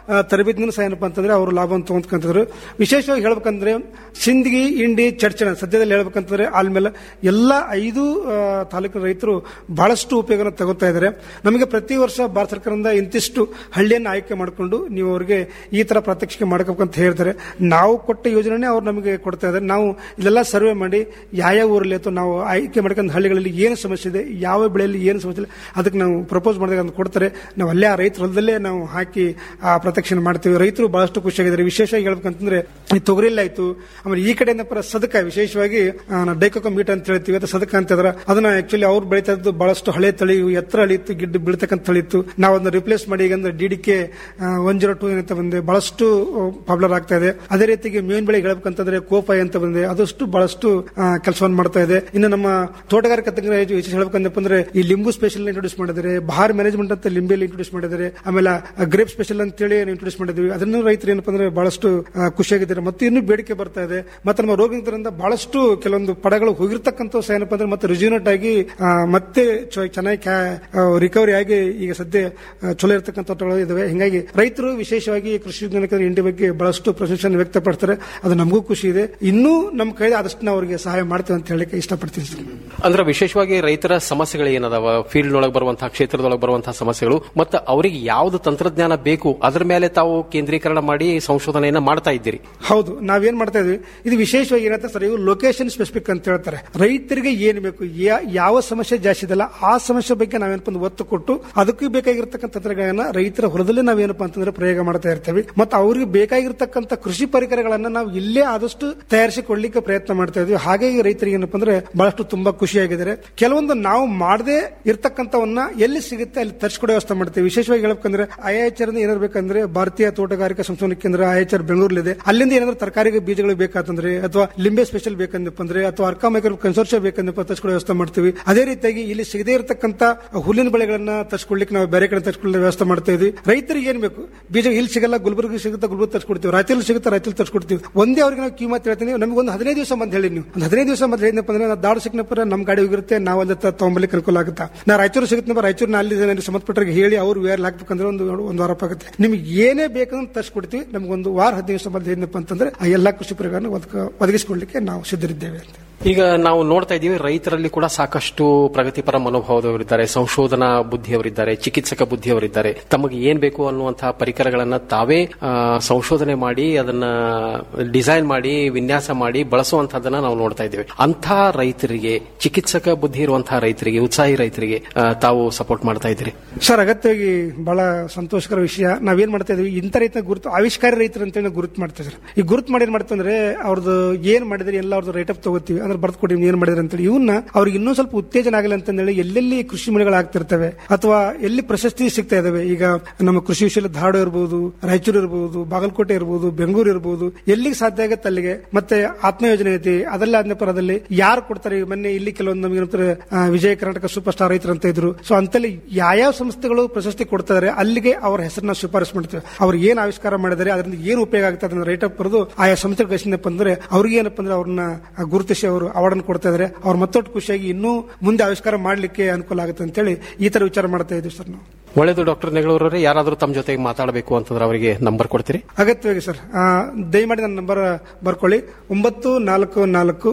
ಆ, ತರಬೇತಿನೂ ಸಹ ಏನಪ್ಪಾ ಅಂತಂದ್ರೆ ಅವರು ಲಾಭವನ್ನು ತಗೊಂಡ್ಕಂತಿದ್ರು ವಿಶೇಷವಾಗಿ ಹೇಳ್ಬೇಕಂದ್ರೆ ಸಿಂದಗಿ ಇಂಡಿ ಚರ್ಚಣ ಸದ್ಯದಲ್ಲಿ ಹೇಳ್ಬೇಕಂತಂದ್ರೆ ಆಲ್ಮೇಲೆ ಎಲ್ಲ ಐದು ಆ, ತಾಲೂಕಿನ ರೈತರು ಬಹಳಷ್ಟು ಉಪಯೋಗನ ತಗೋತಾ ಇದ್ದಾರೆ ನಮಗೆ ಪ್ರತಿ ವರ್ಷ ಭಾರತ ಸರ್ಕಾರದಿಂದ ಇಂತಿಷ್ಟು ಹಳ್ಳಿಯನ್ನು ಆಯ್ಕೆ ಮಾಡಿಕೊಂಡು ನೀವು ಅವರಿಗೆ ಈ ತರ ಪ್ರಾತ್ಯಕ್ಷಿಕೆ ಮಾಡ್ಬೇಕಂತ ಹೇಳ್ತಾರೆ ನಾವು ಕೊಟ್ಟ ಯೋಜನೆ ಅವ್ರು ನಮಗೆ ಕೊಡ್ತಾ ಇದ್ದಾರೆ ನಾವು ಇಲ್ಲೆಲ್ಲ ಸರ್ವೆ ಮಾಡಿ ಯಾವ ಊರಲ್ಲಿ ಅಥವಾ ನಾವು ಆಯ್ಕೆ ಮಾಡ್ಕೊಂಡ ಹಳ್ಳಿಗಳಲ್ಲಿ ಏನು ಸಮಸ್ಯೆ ಇದೆ ಯಾವ ಬೆಳೆಯಲ್ಲಿ ಏನು ಸಮಸ್ಯೆ ಇದೆ ಅದಕ್ಕೆ ನಾವು ಪ್ರಪೋಸ್ ಮಾಡಿದಾಗ ಅಂತ ಕೊಡ್ತಾರೆ ನಾವು ಅಲ್ಲೇ ಆ ರೈತರ ಹೊಲದಲ್ಲೇ ನಾವು ಹಾಕಿ ಆ ಪ್ರತ್ಯಕ್ಷಣೆ ಮಾಡ್ತೀವಿ ರೈತರು ಬಹಳಷ್ಟು ಖುಷಿಯಾಗಿದ್ದಾರೆ ವಿಶೇಷವಾಗಿ ಹೇಳ್ಬೇಕಂತಂದ್ರೆ ಈ ತೊಗರಿಲ್ಲ ಆಯ್ತು ಆಮೇಲೆ ಈ ಕಡೆಯಿಂದ ಪರ ಸದಕ ವಿಶೇಷವಾಗಿ ಡೈಕೋಕ ಮೀಟ್ ಅಂತ ಹೇಳ್ತೀವಿ ಅಥವಾ ಸದಕ ಅಂತ ಇದ್ರೆ ಅದನ್ನ ಆಕ್ಚುಲಿ ಅವ್ರು ಬೆಳೀತಾ ಇದ್ದು ಬಹಳಷ್ಟು ಹಳೆ ತಳಿ ಎತ್ತರ ಅಳಿತ್ತು ಗಿಡ್ಡ ಬೀಳ್ತಕ್ಕಂಥ ತಳಿ ಇತ್ತು ನಾವು ಅದನ್ನ ರಿಪ್ಲೇಸ್ ಮಾಡಿ ಈಗ ಅಂದ್ರೆ D D K one zero two ಅಂತ ಬಂದೆ ಬಹಳಷ್ಟು ಪಾಪ್ಯುಲರ್ ಆಗ್ತಾ ಇದೆ ಅದೇ ರೀತಿಗೆ ಮೇವಿನ ಬೆಳೆ ಹೇಳ್ಬೇಕಂತಂದ್ರೆ ಕೋಪಾಯ್ ಅಂತ ಬಂದೆ ಅದಷ್ಟು ಬಹಳಷ್ಟು ಕೆಲಸವನ್ನು ಮಾಡ್ತಾ ಇದೆ ಇನ್ನು ನಮ್ಮ ತೋಟಗಾರಿಕೆ ತಂತ್ರ ವಿಶೇಷ ಹೇಳ್ಬೇಕಂದಪ್ಪ ಅಂದ್ರೆ ಈ ಲಿಂಬು ಸ್ಪೆಷಲ್ ಇಂಟ್ರೊಡ್ಯೂಸ್ ಮಾಡಿದ್ದಾರೆ ಬಹಾರ್ ಮ್ಯಾನೇಜ್ಮೆಂಟ್ ಅಂತ ಲಿಂಬೆಯಲ್ಲಿ ಇಂಟ್ರೊಡ್ಯೂಸ್ ಮಾಡಿದ್ದಾರೆ ಆಮೇಲೆ ಗ್ರೇಪ್ ಸ್ಪೆಷಲ್ ಅಂತ ಹೇಳಿ ಇಂಟ್ರೊಡ್ಯೂಸ್ ಮಾಡಿದ್ವಿ ಅದನ್ನು ರೈತರು ಏನಪ್ಪಾ ಅಂದ್ರೆ ಬಹಳಷ್ಟು ಆ, ಖುಷಿಯಾಗಿದ್ದಾರೆ ಮತ್ತು ಇನ್ನೂ ಬೇಡಿಕೆ ಬರ್ತಾ ಇದೆ ಮತ್ತೆ ನಮ್ಮ ರೋಗದಿಂದ ಬಹಳಷ್ಟು ಕೆಲವೊಂದು ಪಡಗಳು ಹೋಗಿರ್ತಕ್ಕಂಥ ಸಹ ಏನಪ್ಪಾ ಅಂದ್ರೆ ಮತ್ತೆ ರಿಜ್ಯೂನೇಟ್ ಆಗಿ ಆ, ಮತ್ತೆ ಚೊ- ಚೆನ್ನಾಗಿ ರಿಕವರಿ ಆಗಿ ಈಗ ಸದ್ಯ ಆ, ಚಲೋ ಇರತಕ್ಕಂಥ ತೋಟಗಳು ಇದಾವೆ ಹಿಂಗಾಗಿ ರೈತರು ವಿಶೇಷವಾಗಿ ಕೃಷಿ ವಿಜ್ಞಾನ ಕೇಂದ್ರ ಇಂಡಿ ಬಗ್ಗೆ ಬಹಳಷ್ಟು ಪ್ರಶಂಸೆಯನ್ನು ವ್ಯಕ್ತಪಡ್ತಾರೆ ಅದು ನಮಗೂ ಖುಷಿ ಇದೆ ಇನ್ನೂ ನಮ್ಮ ಕೈ ಆದಷ್ಟು ನಾವು ಅವರಿಗೆ ಸಹಾಯ ಮಾಡ್ತೇವೆ ಅಂತ ಹೇಳಕ್ಕೆ ಇಷ್ಟಪಡ್ತೀನಿ ಸರ್. ಅಂದ್ರೆ ವಿಶೇಷವಾಗಿ ರೈತರ ಸಮಸ್ಯೆಗಳು ಏನದಾವ ಫೀಲ್ಡ್ ಒಳಗೆ ಬರುವಂತಹ ಕ್ಷೇತ್ರದೊಳಗೆ ಬರುವಂತಹ ಸಮಸ್ಯೆಗಳು ಮತ್ತು ಅವರಿಗೆ ಯಾವ್ದು ತಂತ್ರಜ್ಞಾನ ಬೇಕು ಅದರ ಮೇಲೆ ತಾವು ಕೇಂದ್ರೀಕರಣ ಮಾಡಿ ಸಂಶೋಧನೆಯನ್ನ ಮಾಡ್ತಾ ಇದ್ದೀರಿ ಹೌದು ನಾವೇನ್ ಮಾಡ್ತಾ ಇದ್ವಿ ಇದು ವಿಶೇಷವಾಗಿ ಏನಂತ ಸರ್ ಇವು ಲೊಕೇಶನ್ ಸ್ಪೆಸಿಫಿಕ್ ಅಂತ ಹೇಳ್ತಾರೆ ರೈತರಿಗೆ ಏನ್ ಬೇಕು ಯಾ- ಯಾವ ಸಮಸ್ಯೆ ಜಾಸ್ತಿ ಇದೆಲ್ಲ ಆ ಸಮಸ್ಯೆ ಬಗ್ಗೆ ನಾವೇನಪ್ಪ ಅಂದ್ರೆ ಒತ್ತು ಕೊಟ್ಟು ಅದಕ್ಕೂ ಬೇಕಾಗಿರ್ತಕ್ಕಂಥ ತಂತ್ರಜ್ಞಾನ ರೈತರ ಹೊಲದಲ್ಲೇ ನಾವೇನಪ್ಪ ಅಂತಂದ್ರೆ ಪ್ರಯೋಗ ಮಾಡ್ತಾ ಇರ್ತೀವಿ ಮತ್ತು ಅವ್ರಿಗೆ ಬೇಕಾಗಿರ್ತಕ್ಕಂಥ ಕೃಷಿ ಪರಿಕರಗಳನ್ನ ನಾವು ಇಲ್ಲೇ ಆದಷ್ಟು ತಯಾರಿಸಿ ಕೊಡ್ಲಿಕ್ಕೆ ಪ್ರಯತ್ನ ಮಾಡ್ತಾ ಇದ್ವಿ ಹಾಗಾಗಿ ರೈತರಿಗೆ ಏನಪ್ಪ ಅಂದ್ರೆ ಬಹಳಷ್ಟು ತುಂಬಾ ಖುಷಿಯಾಗಿದ್ದಾರೆ ಕೆಲವೊಂದು ನಾವು ಮಾಡದೆ ಇರ್ತಕ್ಕಂಥವನ್ನ ಎಲ್ಲಿ ಸಿಗುತ್ತೆ ಅಲ್ಲಿ ತರಿಸ್ಕೊಡೋ ವ್ಯವಸ್ಥೆ ಮಾಡ್ತೀವಿ ವಿಶೇಷವಾಗಿ ಹೇಳ್ಬೇಕಂದ್ರೆ ಐಎಚ್ಆರ್ ಏನಿರ್ಬೇಕಂದ್ರೆ ಭಾರತೀಯ ತೋಟಗಾರಿಕಾ ಸಂಶೋಧನಾ ಕೇಂದ್ರ ಐಎಚ್ಆರ್ ಬೆಂಗಳೂರಲ್ಲಿದೆ ಅಲ್ಲಿಂದ ಏನಾದ್ರು ತರಕಾರಿ ಬೀಜಗಳು ಬೇಕಾತಂದ್ರೆ ಅಥವಾ ಲಿಂಬೆ ಸ್ಪೆಷಲ್ ಬೇಕಂದಪ್ಪ ಅಂದ್ರೆ ಅಥವಾ ಅರ್ಕಾ ಮೈಕ್ರೋ ಕನ್ಸೋರ್ಷಿಯ ಬೇಕಂದಪ್ಪ ತರಿಸ್ಕೊಡೋ ವ್ಯವಸ್ಥೆ ಮಾಡ್ತೀವಿ ಅದೇ ರೀತಿಯಾಗಿ ಇಲ್ಲಿ ಸಿಗದೇ ಇರತಕ್ಕಂತ ಹುಲ್ಲಿನ ಬೆಳೆಗಳನ್ನ ತರಿಸ್ಕೊಡ್ಲಿಕ್ಕೆ ನಾವು ಬೇರೆ ಕಡೆ ತರಿಸ್ಕೊಳ್ಳೋ ವ್ಯವಸ್ಥೆ ಮಾಡ್ತಾ ಇದ್ವಿ ರೈತರಿಗೆ ಏನ್ ಬೇಕು ಬೀಜ ಇಲ್ಲಿ ಸಿಗಲ್ಲ ಗುಲ್ಬರ್ಗ ಸಿಗುತ್ತೆ ಗುಲ್ಬರ್ಗ ತರಿಸ್ಕೊಡ್ತೀವಿ ರಾಯಚೂರು ಸಿಗುತ್ತೆ ರಾಯಚೂರು ತರಿಸ್ಕೊಡ್ತೀವಿ ಒಂದೇ ಅವ್ರಿಗೆ ನಾವು ಕಿಮ್ಮತ್ ಹೇಳ್ತೀನಿ ನಮಗೆ ಒಂದು ಹದಿನೈದು ದಿವಸ ಬಂದು ಹೇಳಿ ನೀವು ಒಂದು ಹದಿನೈದು ದಿವಸ ಬಂದು ಹೇಳಿದ್ನಪ್ಪ ಅಂದ್ರೆ ನಾವು ದಾಡು ಸಿಕ್ಕನಪ್ಪ ನಮ್ಮ ಗಾಡಿ ಹೋಗಿರುತ್ತೆ ನಾವು ಅಲ್ಲಿ ತಗೊಂಬಲಿಕ್ಕೆ ಅನುಕೂಲ ಆಗುತ್ತೆ ನಾ ರಾಯಚೂರು ಸಿಗುತ್ತಪ್ಪ ರಾಯಚೂರು ಅಲ್ಲಿ ನನಗೆ ಸಂಬಂಧಪಟ್ಟರಿಗೆ ಹೇಳಿ ಅವ್ರು ವೇರ್ ಹಾಕ್ಬೇಕಂದ್ರೆ ಒಂದು ಒಂದು ವಾರ ಆಗುತ್ತೆ ನಿಮ್ಗೆ ಏನೇ ಬೇಕಂದ್ರೆ ತರಿಸ್ಕೊಡ್ತೀವಿ ನಮ್ಗೊಂದು ವಾರ ಹದಿನೈದು ದಿವಸ ಬಂದು ಹೇಳಿದ್ನಪ್ಪ ಅಂತಂದ್ರೆ ಆ ಎಲ್ಲಾ ಕೃಷಿ ಪರಿಹಾರನ ಒದಕ- ಒದಗಿಸಿಕೊಡ್ಲಿಕ್ಕೆ ನಾವು ಸಿದ್ಧರಿದ್ದೇವೆ ಅಂತ ಈಗ ನಾವು ನೋಡ್ತಾ ಇದ್ದೀವಿ ರೈತರಲ್ಲಿ ಕೂಡ ಸಾಕಷ್ಟು ಪ್ರಗತಿಪರ ಮನೋಭಾವದವರಿದ್ದಾರೆ ಸಂಶೋಧನಾ ಬುದ್ಧಿಯವರಿದ್ದಾರೆ ಚಿಕಿತ್ಸಕ ಬುದ್ಧಿಯವರಿದ್ದಾರೆ ತಮಗೆ ಏನ್ ಬೇಕು ಅನ್ನುವಂತಹ ಪರಿಕರಗಳನ್ನ ತಾವೇ ಆ, ಸಂಶೋಧನೆ ಮಾಡಿ ಅದನ್ನ ಡಿಸೈನ್ ಮಾಡಿ ವಿನ್ಯಾಸ ಮಾಡಿ ಬಳಸುವಂತಹದನ್ನ ನಾವು ನೋಡ್ತಾ ಇದ್ದೇವೆ ಅಂಥ ರೈತರಿಗೆ ಚಿಕಿತ್ಸಕ ಬುದ್ಧಿ ಇರುವಂತಹ ರೈತರಿಗೆ ಉತ್ಸಾಹಿ ರೈತರಿಗೆ ಆ, ತಾವು ಸಪೋರ್ಟ್ ಮಾಡ್ತಾ ಇದ್ದೀರಿ ಸರ್ ಅಗತ್ಯವಾಗಿ ಬಹಳ ಸಂತೋಷಕರ ವಿಷಯ ನಾವೇನ್ ಮಾಡ್ತಾ ಇದೀವಿ ಇಂಥ ರೈತ ಗುರುತು ಆವಿಷ್ಕಾರಿ ರೈತರು ಅಂತೇಳಿ ನಾವು ಗುರುತು ಮಾಡ್ತೀವಿ ಸರ್ ಈ ಗುರುತು ಮಾಡಿ ಏನ್ ಮಾಡ್ತೀವಿ ಅಂದ್ರೆ ಅವ್ರದ್ದು ಏನ್ ಮಾಡಿದ್ರೆ ಎಲ್ಲ ಅವ್ರದ್ದು ರೈಟ್ ಅಪ್ ತಗೋತೀವಿ ಅಂದ್ರೆ ಬರ್ದು ಕೊಡಿ ಏನ್ ಮಾಡಿದ್ರೆ ಅಂತೇಳಿ ಇವನ್ನ ಅವ್ರಿಗೆ ಇನ್ನೂ ಸ್ವಲ್ಪ ಉತ್ತೇಜನ ಆಗಲಿ ಅಂತಂದೇಳಿ ಎಲ್ಲೆಲ್ಲಿ ಕೃಷಿ ಮೇಳಗಳು ಆಗ್ತಿರ್ತವೆ ಅಥವಾ ಎಲ್ಲಿ ಪ್ರಶಸ್ತಿ ಸಿಗ್ತಾ ಇದಾವೆ ಈಗ ನಮ್ಮ ಕೃಷಿ ವಿಷಯ ಧಾರವಾಡ ಇರಬಹುದು ರಾಯಚೂರು ಇರಬಹುದು ಬಾಗಲಕೋಟೆ ಇರಬಹುದು ಬೆಂಗಳೂರು ಇರಬಹುದು ಎಲ್ಲಿಗೆ ಸಾಧ್ಯ ಆಗತ್ತೆ ಅಲ್ಲಿಗೆ ಮತ್ತೆ ಆತ್ಮ ಯೋಜನೆ ಐತಿ ಅದೆಲ್ಲ ಆದ್ಮೇಲೆ ಪರದಲ್ಲಿ ಯಾರು ಕೊಡ್ತಾರೆ ಈಗ ಮೊನ್ನೆ ಇಲ್ಲಿ ಕೆಲವೊಂದು ನಮಗೆ ಏನಂತಾರೆ, ಆ, ವಿಜಯ ಕರ್ನಾಟಕ ಸೂಪರ್ ಸ್ಟಾರ್ ರೈತರು ಅಂತ ಇದ್ರು ಸೊ ಅಂತಲ್ಲಿ ಯಾವ್ಯಾವ ಸಂಸ್ಥೆಗಳು ಪ್ರಶಸ್ತಿ ಕೊಡ್ತಾರೆ ಅಲ್ಲಿಗೆ ಅವರ ಹೆಸರನ್ನ ಶಿಫಾರಸು ಮಾಡ್ತೇವೆ ಅವ್ರು ಏನ್ ಆವಿಷ್ಕಾರ ಮಾಡಿದರೆ ಅದರಿಂದ ಏನು ಉಪಯೋಗ ಆಗ್ತದೆ ಅದನ್ನ ರೈಟ್ ಅಪ್ ಬರೆದು ಆಯಾ ಸಂಸ್ಥೆಗಳ ಕಳಿಸಿದಪ್ಪ ಅಂದ್ರೆ ಅವ್ರಿಗೆ ಏನಪ್ಪ ಅಂದ್ರೆ ಅವ್ರನ್ನ ಗುರುತಿಸಿ ಅವರು ಅವಾರ್ಡ್ ಕೊಡ್ತಾ ಇದಾರೆ ಅವ್ರು ಮತ್ತೊಟ್ಟು ಖುಷಿಯಾಗಿ ಇನ್ನೂ ಮುಂದೆ ಆವಿಷ್ಕಾರ ಮಾಡ್ಲಿಕ್ಕೆ ಅನುಕೂಲ ಆಗುತ್ತೆ ಅಂತೇಳಿ ಈ ತರ ವಿಚಾರ ಮಾಡ್ತಾ ಇದ್ದೀವಿ ಸರ್ ನಾವು ಒಳ್ಳೆಯದು ಡಾಕ್ಟರ್ ನೆಗಳೂರವರೇ ಯಾರಾದರೂ ತಮ್ಮ ಜೊತೆಗೆ ಮಾತಾಡಬೇಕು ಅಂತಂದ್ರೆ ಅವರಿಗೆ ನಂಬರ್ ಕೊಡ್ತೀರಿ ಅಗತ್ಯವಾಗಿ ಸರ್ ಆ, ದಯಮಾಡಿ ನನ್ನ ನಂಬರ್ ಬರ್ಕೊಳ್ಳಿ ಒಂಬತ್ತು ನಾಲ್ಕು ನಾಲ್ಕು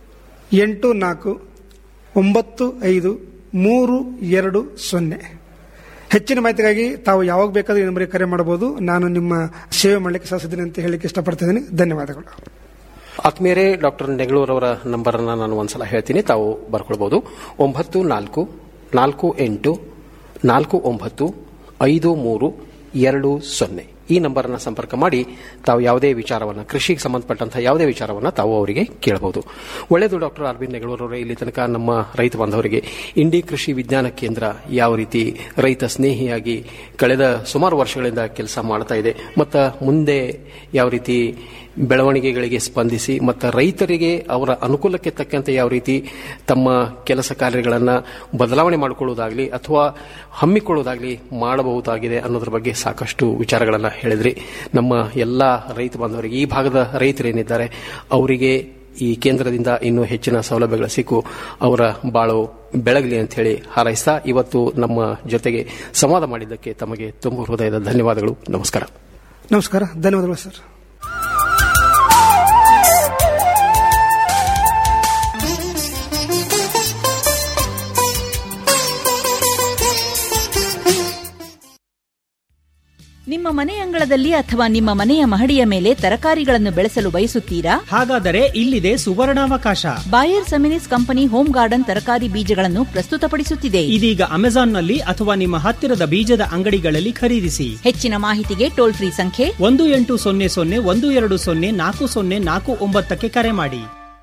ಎಂಟು ನಾಲ್ಕು ಒಂಬತ್ತು ಐದು ಮೂರು ಎರಡು ಸೊನ್ನೆ ಹೆಚ್ಚಿನ ಮಾಹಿತಿಗಾಗಿ ತಾವು ಯಾವಾಗ ಬೇಕಾದ್ರೂ ಈ ನಂಬರಿಗೆ ಕರೆ ಮಾಡಬಹುದು ನಾನು ನಿಮ್ಮ ಸೇವೆ ಮಾಡಲಿಕ್ಕೆ ಸಾಧಿಸಿದ್ದೀನಿ ಅಂತ ಹೇಳಲಿಕ್ಕೆ ಇಷ್ಟಪಡ್ತಿದ್ದೀನಿ ಧನ್ಯವಾದಗಳು ಆತ್ಮೀಯರೇ ಡಾಕ್ಟರ್ ನೆಗಳೂರವರ ನಂಬರ್ ಅನ್ನ ನಾನು ಒಂದ್ಸಲ ಹೇಳ್ತೀನಿ ತಾವು ಬರ್ಕೊಳ್ಬಹುದು ಒಂಬತ್ತು ನಾಲ್ಕು ನಾಲ್ಕು ಎಂಟು ನಾಲ್ಕು ಒಂಬತ್ತು ಐದು ಮೂರು ಎರಡು ಸೊನ್ನೆ ಈ ನಂಬರ್ ಅನ್ನ ಸಂಪರ್ಕ ಮಾಡಿ ತಾವು ಯಾವುದೇ ವಿಚಾರವನ್ನ ಕೃಷಿಗೆ ಸಂಬಂಧಪಟ್ಟಂತಹ ಯಾವುದೇ ವಿಚಾರವನ್ನ ತಾವು ಅವರಿಗೆ ಕೇಳಬಹುದು ಒಳ್ಳೆಯದು ಡಾಕ್ಟರ್ ಅರವಿಂದ್ ನೆಗಳೂರವರೇ ಇಲ್ಲಿ ತನಕ ನಮ್ಮ ರೈತ ಬಾಂಧವರಿಗೆ ಇಂಡಿ ಕೃಷಿ ವಿಜ್ಞಾನ ಕೇಂದ್ರ ಯಾವ ರೀತಿ ರೈತ ಸ್ನೇಹಿಯಾಗಿ ಕಳೆದ ಸುಮಾರು ವರ್ಷಗಳಿಂದ ಕೆಲಸ ಮಾಡ್ತಾ ಇದೆ ಮತ್ತು ಮುಂದೆ ಯಾವ ರೀತಿ ಬೆಳವಣಿಗೆಗಳಿಗೆ ಸ್ಪಂದಿಸಿ ಮತ್ತು ರೈತರಿಗೆ ಅವರ ಅನುಕೂಲಕ್ಕೆ ತಕ್ಕಂತೆ ಯಾವ ರೀತಿ ತಮ್ಮ ಕೆಲಸ ಕಾರ್ಯಗಳನ್ನು ಬದಲಾವಣೆ ಮಾಡಿಕೊಳ್ಳುವುದಾಗಲಿ ಅಥವಾ ಹಮ್ಮಿಕೊಳ್ಳುವುದಾಗಲಿ ಮಾಡಬಹುದಾಗಿದೆ ಅನ್ನೋದ್ರ ಬಗ್ಗೆ ಸಾಕಷ್ಟು ವಿಚಾರಗಳನ್ನು ಹೇಳಿದ್ರಿ ನಮ್ಮ ಎಲ್ಲ ರೈತ ಬಾಂಧವರಿಗೆ ಈ ಭಾಗದ ರೈತರೇನಿದ್ದಾರೆ ಅವರಿಗೆ ಈ ಕೇಂದ್ರದಿಂದ ಇನ್ನೂ ಹೆಚ್ಚಿನ ಸೌಲಭ್ಯಗಳು ಸಿಕ್ಕು ಅವರ ಬಾಳು ಬೆಳಗಲಿ ಅಂತ ಹೇಳಿ ಹಾರೈಸ್ತಾ ಇವತ್ತು ನಮ್ಮ ಜೊತೆಗೆ ಸಂವಾದ ಮಾಡಿದ್ದಕ್ಕೆ ತಮಗೆ ತುಂಬ ಹೃದಯದ ಧನ್ಯವಾದಗಳು ನಮಸ್ಕಾರ ನಮಸ್ಕಾರ ಧನ್ಯವಾದಗಳು ಸರ್ ನಿಮ್ಮ ಮನೆ ಅಂಗಳದಲ್ಲಿ ಅಥವಾ ನಿಮ್ಮ ಮನೆಯ ಮಹಡಿಯ ಮೇಲೆ ತರಕಾರಿಗಳನ್ನು ಬೆಳೆಸಲು ಬಯಸುತ್ತೀರಾ ಹಾಗಾದರೆ ಇಲ್ಲಿದೆ ಸುವರ್ಣಾವಕಾಶ Bayer Seminis company home garden ತರಕಾರಿ ಬೀಜಗಳನ್ನು ಪ್ರಸ್ತುತಪಡಿಸುತ್ತಿದೆ ಇದೀಗ ಅಮೆಜಾನ್ನಲ್ಲಿ ಅಥವಾ ನಿಮ್ಮ ಹತ್ತಿರದ ಬೀಜದ ಅಂಗಡಿಗಳಲ್ಲಿ ಖರೀದಿಸಿ ಹೆಚ್ಚಿನ ಮಾಹಿತಿಗೆ ಟೋಲ್ ಫ್ರೀ ಸಂಖ್ಯೆ ಒಂದು ಎಂಟು ಸೊನ್ನೆ ಸೊನ್ನೆ ಒಂದು ಎರಡು ಸೊನ್ನೆ ನಾಲ್ಕು ಸೊನ್ನೆ ನಾಲ್ಕು ಒಂಬತ್ತಕ್ಕೆ ಕರೆ ಮಾಡಿ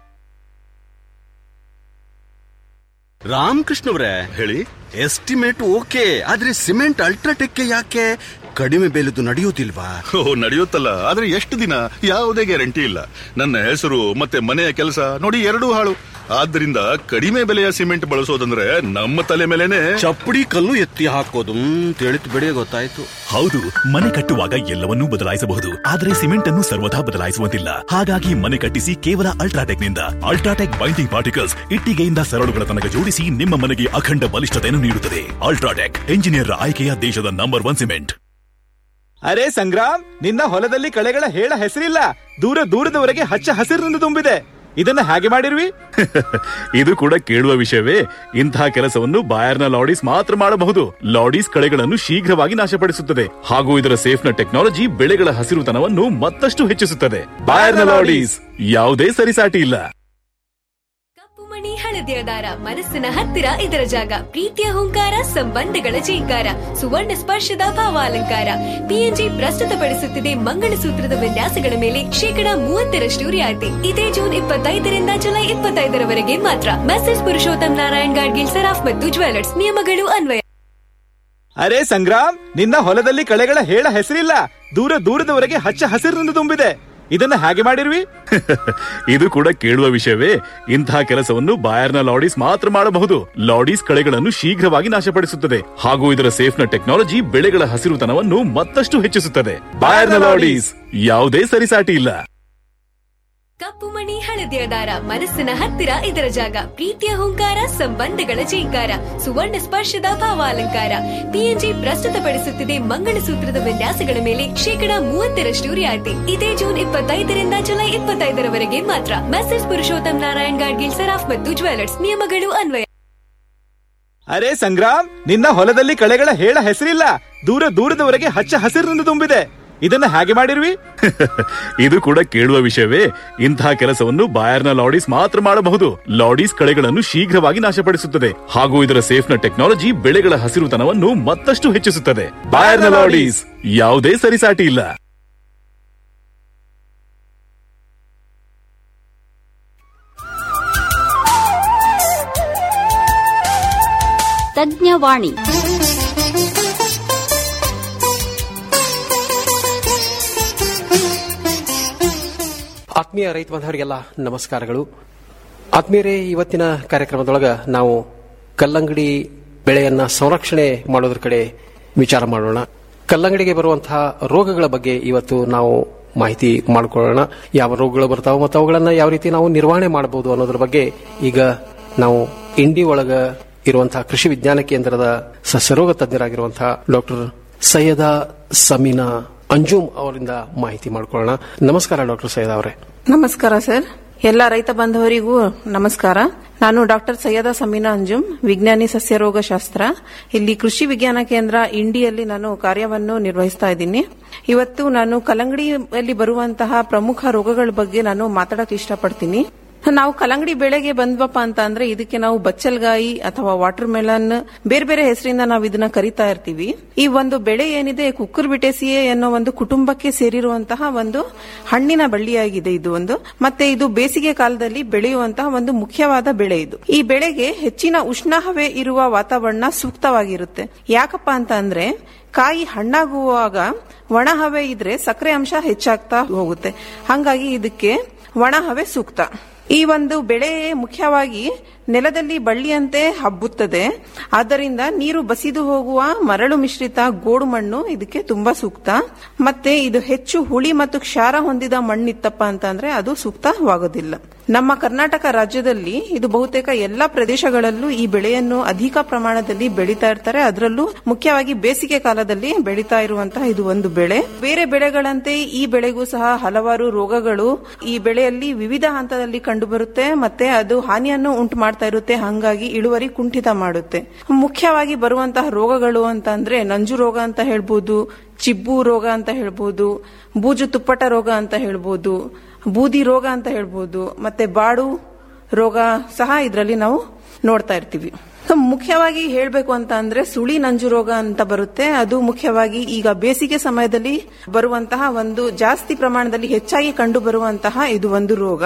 ರಾಮಕೃಷ್ಣವ್ರೆ ಹೇಳಿ ಎಸ್ಟಿಮೇಟ್ ಓಕೆ ಆದ್ರೆ ಸಿಮೆಂಟ್ ಅಲ್ಟ್ರಾಟೆಕ್ ಯಾಕೆ ಕಡಿಮೆ ಬೆಲೆದು ನಡೆಯುವುದಿಲ್ವಾ ಓ ನಡೆಯುತ್ತಲ್ಲ ಆದ್ರೆ ಎಷ್ಟು ದಿನ ಯಾವುದೇ ಗ್ಯಾರಂಟಿ ಇಲ್ಲ ನನ್ನ ಹೆಸರು ಮತ್ತೆ ಮನೆಯ ಕೆಲಸ ನೋಡಿ ಎರಡೂ ಹಾಳು ಆದ್ದರಿಂದ ಕಡಿಮೆ ಬೆಲೆಯ ಸಿಮೆಂಟ್ ಬಳಸೋದಂದ್ರೆ ನಮ್ಮ ತಲೆ ಮೇಲೆನೆ ಚಪ್ಪಡಿ ಕಲ್ಲು ಎತ್ತಿ ಹಾಕೋದು ತಿಳಿತು ಬಿಡಿ ಗೊತ್ತಾಯ್ತು ಹೌದು ಮನೆ ಕಟ್ಟುವಾಗ ಎಲ್ಲವನ್ನೂ ಬದಲಾಯಿಸಬಹುದು ಆದರೆ ಸಿಮೆಂಟ್ ಅನ್ನು ಸರ್ವದಾ ಬದಲಾಯಿಸುವಂತಿಲ್ಲ ಹಾಗಾಗಿ ಮನೆ ಕಟ್ಟಿಸಿ ಕೇವಲ ಅಲ್ಟ್ರಾಟೆಕ್ ನಿಂದ ಅಲ್ಟ್ರಾಟೆಕ್ ಬೈಂಡಿಂಗ್ ಪಾರ್ಟಿಕಲ್ಸ್ ಇಟ್ಟಿಗೆಯಿಂದ ಸರಳುಗಳ ತನಕ ಜೋಡಿಸಿ ನಿಮ್ಮ ಮನೆಗೆ ಅಖಂಡ ಬಲಿಷ್ಠತೆಯನ್ನು ನೀಡುತ್ತದೆ ಅಲ್ಟ್ರಾಟೆಕ್ ಎಂಜಿನಿಯರ್ ಆಯ್ಕೆಯ ದೇಶದ ನಂಬರ್ ಒನ್ ಸಿಮೆಂಟ್ ಅರೆ ಸಂಗ್ರಾಮ್ ನಿನ್ನ ಹೊಲದಲ್ಲಿ ಕಳೆಗಳ ಹೇಳ ಹೆಸರಿಲ್ಲ ದೂರ ದೂರದವರೆಗೆ ಹಚ್ಚ ಹಸಿರಿನಿಂದ ತುಂಬಿದೆ ಇದನ್ನ ಹೇಗೆ ಮಾಡಿರ್ವಿ ಇದು ಕೂಡ ಕೇಳುವ ವಿಷಯವೇ ಇಂತಹ ಕೆಲಸವನ್ನು ಬಾಯರ್ನ ಲಾಡೀಸ್ ಮಾತ್ರ ಮಾಡಬಹುದು ಲಾಡೀಸ್ ಕಳೆಗಳನ್ನು ಶೀಘ್ರವಾಗಿ ನಾಶಪಡಿಸುತ್ತದೆ ಹಾಗೂ ಇದರ ಸೇಫ್ನ ಟೆಕ್ನಾಲಜಿ ಬೆಳೆಗಳ ಹಸಿರುತನವನ್ನು ಮತ್ತಷ್ಟು ಹೆಚ್ಚಿಸುತ್ತದೆ ಬಾಯರ್ನ ಲಾಡೀಸ್ ಯಾವುದೇ ಸರಿಸಾಟಿ ಇಲ್ಲ ಮಣಿ ಹಳದಿಯ ದಾರ ಮನಸ್ಸಿನ ಹತ್ತಿರ ಇದರ ಜಾಗ ಪ್ರೀತಿಯ ಹುಂಕಾರ ಸಂಬಂಧಗಳ ಜೀಂಕಾರ ಸುವರ್ಣ ಸ್ಪರ್ಶದ ಭಾವಾಲಂಕಾರ ಪಿಎನ್ಜಿ ಪ್ರಸ್ತುತಪಡಿಸುತ್ತಿದೆ ಮಂಗಳಸೂತ್ರದ ವಿನ್ಯಾಸಗಳ ಮೇಲೆ ಶೇಕಡ ಮೂವತ್ತರಷ್ಟು ರಿಯಾಯಿತಿ ಇದೇ ಜೂನ್ ಇಪ್ಪತ್ತೈದರಿಂದ ಜುಲೈ ಇಪ್ಪತ್ತೈದರವರೆಗೆ ಮಾತ್ರ ಮೆಸೇಜ್ ಪುರುಷೋತ್ತಮ್ ನಾರಾಯಣ್ ಗಾಡ್ಗಿಲ್ ಸರಾಫ್ ಮತ್ತು ಜ್ಯುವೆಲರ್ಸ್ ನಿಯಮಗಳು ಅನ್ವಯ ಅರೆ ಸಂಗ್ರಾಮ್ ನಿನ್ನ ಹೊಲದಲ್ಲಿ ಕಳೆಗಳ ಹೇಳ ಹೆಸರಿಲ್ಲ ದೂರ ದೂರದವರೆಗೆ ಹಚ್ಚ ಹಸಿರಿನಿಂದ ತುಂಬಿದೆ ಇದನ್ನ ಹೇಗೆ ಮಾಡಿರ್ವಿ ಇದು ಕೂಡ ಕೇಳುವ ವಿಷಯವೇ ಇಂತಹ ಕೆಲಸವನ್ನು ಬಾಯರ್ನ ಲಾಡೀಸ್ ಮಾತ್ರ ಮಾಡಬಹುದು ಲಾಡೀಸ್ ಕಳೆಗಳನ್ನು ಶೀಘ್ರವಾಗಿ ನಾಶಪಡಿಸುತ್ತದೆ ಹಾಗೂ ಇದರ ಸೇಫ್ನ ಟೆಕ್ನಾಲಜಿ ಬೆಳೆಗಳ ಹಸಿರುತನವನ್ನು ಮತ್ತಷ್ಟು ಹೆಚ್ಚಿಸುತ್ತದೆ ಬಾಯರ್ನ ಲಾಡೀಸ್ ಯಾವುದೇ ಸರಿಸಾಟಿ ಇಲ್ಲ ಕಪ್ಪು ಮಣಿ ಹಳದಿಯ ದಾರ ಮನಸ್ಸಿನ ಹತ್ತಿರ ಇದರ ಜಾಗ ಪ್ರೀತಿಯ ಹುಂಕಾರ ಸಂಬಂಧಗಳ ಜೀಂಕಾರ ಸುವರ್ಣ ಸ್ಪರ್ಶದ ಭಾವಾಲಂಕಾರ ಪಿಎನ್ಜಿ ಪ್ರಸ್ತುತಪಡಿಸುತ್ತಿದೆ ಮಂಗಳಸೂತ್ರದ ವಿನ್ಯಾಸಗಳ ಮೇಲೆ ಶೇಕಡ ಮೂವತ್ತರಷ್ಟು ರಿಯಾಯಿತಿ ಇದೇ ಜೂನ್ ಇಪ್ಪತ್ತೈದರಿಂದ ಜುಲೈ ಇಪ್ಪತ್ತೈದರವರೆಗೆ ಮಾತ್ರ ಮೆಸೇಜ್ ಪುರುಷೋತ್ತಮ್ ನಾರಾಯಣ್ ಗಾಡ್ಗಿಲ್ ಸರಾಫ್ ಮತ್ತು ಜ್ಯುವೆಲರ್ಸ್ ನಿಯಮಗಳು ಅನ್ವಯ ಅರೆ ಸಂಗ್ರಾಮ್ ನಿನ್ನ ಹೊಲದಲ್ಲಿ ಕಳೆಗಳ ಹೇಳ ಹೆಸರಿಲ್ಲ ದೂರ ದೂರದವರೆಗೆ ಹಚ್ಚ ಹಸಿರಿನಿಂದ ತುಂಬಿದೆ ಇದನ್ನ ಹೇಗೆ ಮಾಡಿರ್ವಿ ಇದು ಕೂಡ ಕೇಳುವ ವಿಷಯವೇ ಇಂತಹ ಕೆಲಸವನ್ನು ಬಾಯರ್ನ ಲಾಡೀಸ್ ಮಾತ್ರ ಮಾಡಬಹುದು ಲಾಡೀಸ್ ಕಳೆಗಳನ್ನು ಶೀಘ್ರವಾಗಿ ನಾಶಪಡಿಸುತ್ತದೆ ಹಾಗೂ ಇದರ ಸೇಫ್ನ ಟೆಕ್ನಾಲಜಿ ಬೆಳೆಗಳ ಹಸಿರುತನವನ್ನು ಮತ್ತಷ್ಟು ಹೆಚ್ಚಿಸುತ್ತದೆ ಬಾಯರ್ನ ಲಾಡೀಸ್ ಯಾವುದೇ ಸರಿಸಾಟಿ ಇಲ್ಲ ತಜ್ಞವಾಣಿ ಆತ್ಮೀಯ ರೈತ ಬಾಂಧವರಿಗೆಲ್ಲ ನಮಸ್ಕಾರಗಳು ಆತ್ಮೀಯರೇ ಇವತ್ತಿನ ಕಾರ್ಯಕ್ರಮದೊಳಗ ನಾವು ಕಲ್ಲಂಗಡಿ ಬೆಳೆಯನ್ನ ಸಂರಕ್ಷಣೆ ಮಾಡೋದ್ರ ಕಡೆ ವಿಚಾರ ಮಾಡೋಣ ಕಲ್ಲಂಗಡಿಗೆ ಬರುವಂತಹ ರೋಗಗಳ ಬಗ್ಗೆ ಇವತ್ತು ನಾವು ಮಾಹಿತಿ ಮಾಡಿಕೊಳ್ಳೋಣ ಯಾವ ರೋಗಗಳು ಬರ್ತಾವೆ ಮತ್ತು ಅವುಗಳನ್ನ ಯಾವ ರೀತಿ ನಾವು ನಿರ್ವಹಣೆ ಮಾಡಬಹುದು ಅನ್ನೋದ್ರ ಬಗ್ಗೆ ಈಗ ನಾವು ಇಂಡಿ ಒಳಗ ಇರುವಂತಹ ಕೃಷಿ ವಿಜ್ಞಾನ ಕೇಂದ್ರದ ಸಸ್ಯರೋಗ ತಜ್ಞರಾಗಿರುವಂತಹ ಡಾಕ್ಟರ್ ಸೈಯದ ಸಮೀನಾ ಅಂಜುಮ್ ಅವರಿಂದ ಮಾಹಿತಿ ಮಾಡಿಕೊಳ್ಳೋಣ ನಮಸ್ಕಾರ ಡಾಕ್ಟರ್ ಸೈಯದ್ ಅವರೇ ನಮಸ್ಕಾರ ಸರ್ ಎಲ್ಲ ರೈತ ಬಾಂಧವರಿಗೂ ನಮಸ್ಕಾರ ನಾನು ಡಾಕ್ಟರ್ ಸೈಯದ ಸಮೀನಾ ಅಂಜುಮ್ ವಿಜ್ಞಾನಿ ಸಸ್ಯರೋಗ ಶಾಸ್ತ್ರ ಇಲ್ಲಿ ಕೃಷಿ ವಿಜ್ಞಾನ ಕೇಂದ್ರ ಇಂಡಿಯಲ್ಲಿ ನಾನು ಕಾರ್ಯವನ್ನು ನಿರ್ವಹಿಸ್ತಾ ಇದ್ದೀನಿ ಇವತ್ತು ನಾನು ಕಲ್ಲಂಗಡಿಯಲ್ಲಿ ಬರುವಂತಹ ಪ್ರಮುಖ ರೋಗಗಳ ಬಗ್ಗೆ ನಾನು ಮಾತಾಡಕ್ ಇಷ್ಟಪಡ್ತೀನಿ ನಾವು ಕಲ್ಲಂಗಡಿ ಬೆಳೆಗೆ ಬಂದ್ವಪ್ಪ ಅಂತ ಅಂದ್ರೆ ಇದಕ್ಕೆ ನಾವು ಬಚ್ಚಲ್ಗಾಯಿ ಅಥವಾ ವಾಟರ್ ಮೆಲನ್ ಬೇರೆ ಬೇರೆ ಹೆಸರಿಂದ ನಾವು ಇದನ್ನ ಕರಿತಾ ಇರ್ತೀವಿ ಈ ಒಂದು ಬೆಳೆ ಏನಿದೆ ಕುಕ್ಕರ್ ಬಿಟೇಸಿಯೇ ಅನ್ನೋ ಒಂದು ಕುಟುಂಬಕ್ಕೆ ಸೇರಿರುವಂತಹ ಒಂದು ಹಣ್ಣಿನ ಬಳ್ಳಿಯಾಗಿದೆ ಇದು ಒಂದು ಮತ್ತೆ ಇದು ಬೇಸಿಗೆ ಕಾಲದಲ್ಲಿ ಬೆಳೆಯುವಂತಹ ಒಂದು ಮುಖ್ಯವಾದ ಬೆಳೆ ಇದು ಈ ಬೆಳೆಗೆ ಹೆಚ್ಚಿನ ಉಷ್ಣಹವೆ ಇರುವ ವಾತಾವರಣ ಸೂಕ್ತವಾಗಿರುತ್ತೆ ಯಾಕಪ್ಪ ಅಂತ ಅಂದ್ರೆ ಕಾಯಿ ಹಣ್ಣಾಗುವಾಗ ಒಣ ಹವೆ ಇದ್ರೆ ಸಕ್ಕರೆ ಅಂಶ ಹೆಚ್ಚಾಗ್ತಾ ಹೋಗುತ್ತೆ ಹಂಗಾಗಿ ಇದಕ್ಕೆ ಒಣ ಹವೆ ಸೂಕ್ತ ಈ ಒಂದು ಬೆಳೆ ಮುಖ್ಯವಾಗಿ ನೆಲದಲ್ಲಿ ಬಳ್ಳಿಯಂತೆ ಹಬ್ಬುತ್ತದೆ ಆದ್ದರಿಂದ ನೀರು ಬಸಿದು ಹೋಗುವ ಮರಳು ಮಿಶ್ರಿತ ಗೋಡು ಮಣ್ಣು ಇದಕ್ಕೆ ತುಂಬಾ ಸೂಕ್ತ ಮತ್ತೆ ಇದು ಹೆಚ್ಚು ಹುಳಿ ಮತ್ತು ಕ್ಷಾರ ಹೊಂದಿದ ಮಣ್ಣಿತ್ತಪ್ಪ ಅಂತಂದ್ರೆ ಅದು ಸೂಕ್ತವಾಗೋದಿಲ್ಲ ನಮ್ಮ ಕರ್ನಾಟಕ ರಾಜ್ಯದಲ್ಲಿ ಇದು ಬಹುತೇಕ ಎಲ್ಲಾ ಪ್ರದೇಶಗಳಲ್ಲೂ ಈ ಬೆಳೆಯನ್ನು ಅಧಿಕ ಪ್ರಮಾಣದಲ್ಲಿ ಬೆಳೀತಾ ಇರ್ತಾರೆ ಅದರಲ್ಲೂ ಮುಖ್ಯವಾಗಿ ಬೇಸಿಗೆ ಕಾಲದಲ್ಲಿ ಬೆಳೀತಾ ಇರುವಂತಹ ಇದು ಒಂದು ಬೆಳೆ ಬೇರೆ ಬೆಳೆಗಳಂತೆ ಈ ಬೆಳೆಗೂ ಸಹ ಹಲವಾರು ರೋಗಗಳು ಈ ಬೆಳೆಯಲ್ಲಿ ವಿವಿಧ ಹಂತದಲ್ಲಿ ಕಂಡುಬರುತ್ತೆ ಮತ್ತೆ ಅದು ಹಾನಿಯನ್ನು ಉಂಟು ಮಾಡ್ತಾ ಇರುತ್ತೆ ಹಂಗಾಗಿ ಇಳುವರಿ ಕುಂಠಿತ ಮಾಡುತ್ತೆ ಮುಖ್ಯವಾಗಿ ಬರುವಂತಹ ರೋಗಗಳು ಅಂತ ಅಂದ್ರೆ ನಂಜು ರೋಗ ಅಂತ ಹೇಳ್ಬೋದು ಚಿಬ್ಬು ರೋಗ ಅಂತ ಹೇಳ್ಬೋದು ಬೂಜು ತುಪ್ಪಟ ರೋಗ ಅಂತ ಹೇಳ್ಬೋದು ಬೂದಿ ರೋಗ ಅಂತ ಹೇಳ್ಬೋದು ಮತ್ತೆ ಬಾಡು ರೋಗ ಸಹ ಇದರಲ್ಲಿ ನಾವು ನೋಡ್ತಾ ಇರ್ತೀವಿ ಸೊ ಮುಖ್ಯವಾಗಿ ಹೇಳಬೇಕು ಅಂತ ಅಂದ್ರೆ ಸುಳಿ ನಂಜು ರೋಗ ಅಂತ ಬರುತ್ತೆ ಅದು ಮುಖ್ಯವಾಗಿ ಈಗ ಬೇಸಿಗೆ ಸಮಯದಲ್ಲಿ ಬರುವಂತಹ ಒಂದು ಜಾಸ್ತಿ ಪ್ರಮಾಣದಲ್ಲಿ ಹೆಚ್ಚಾಗಿ ಕಂಡು ಬರುವಂತಹ ಇದು ಒಂದು ರೋಗ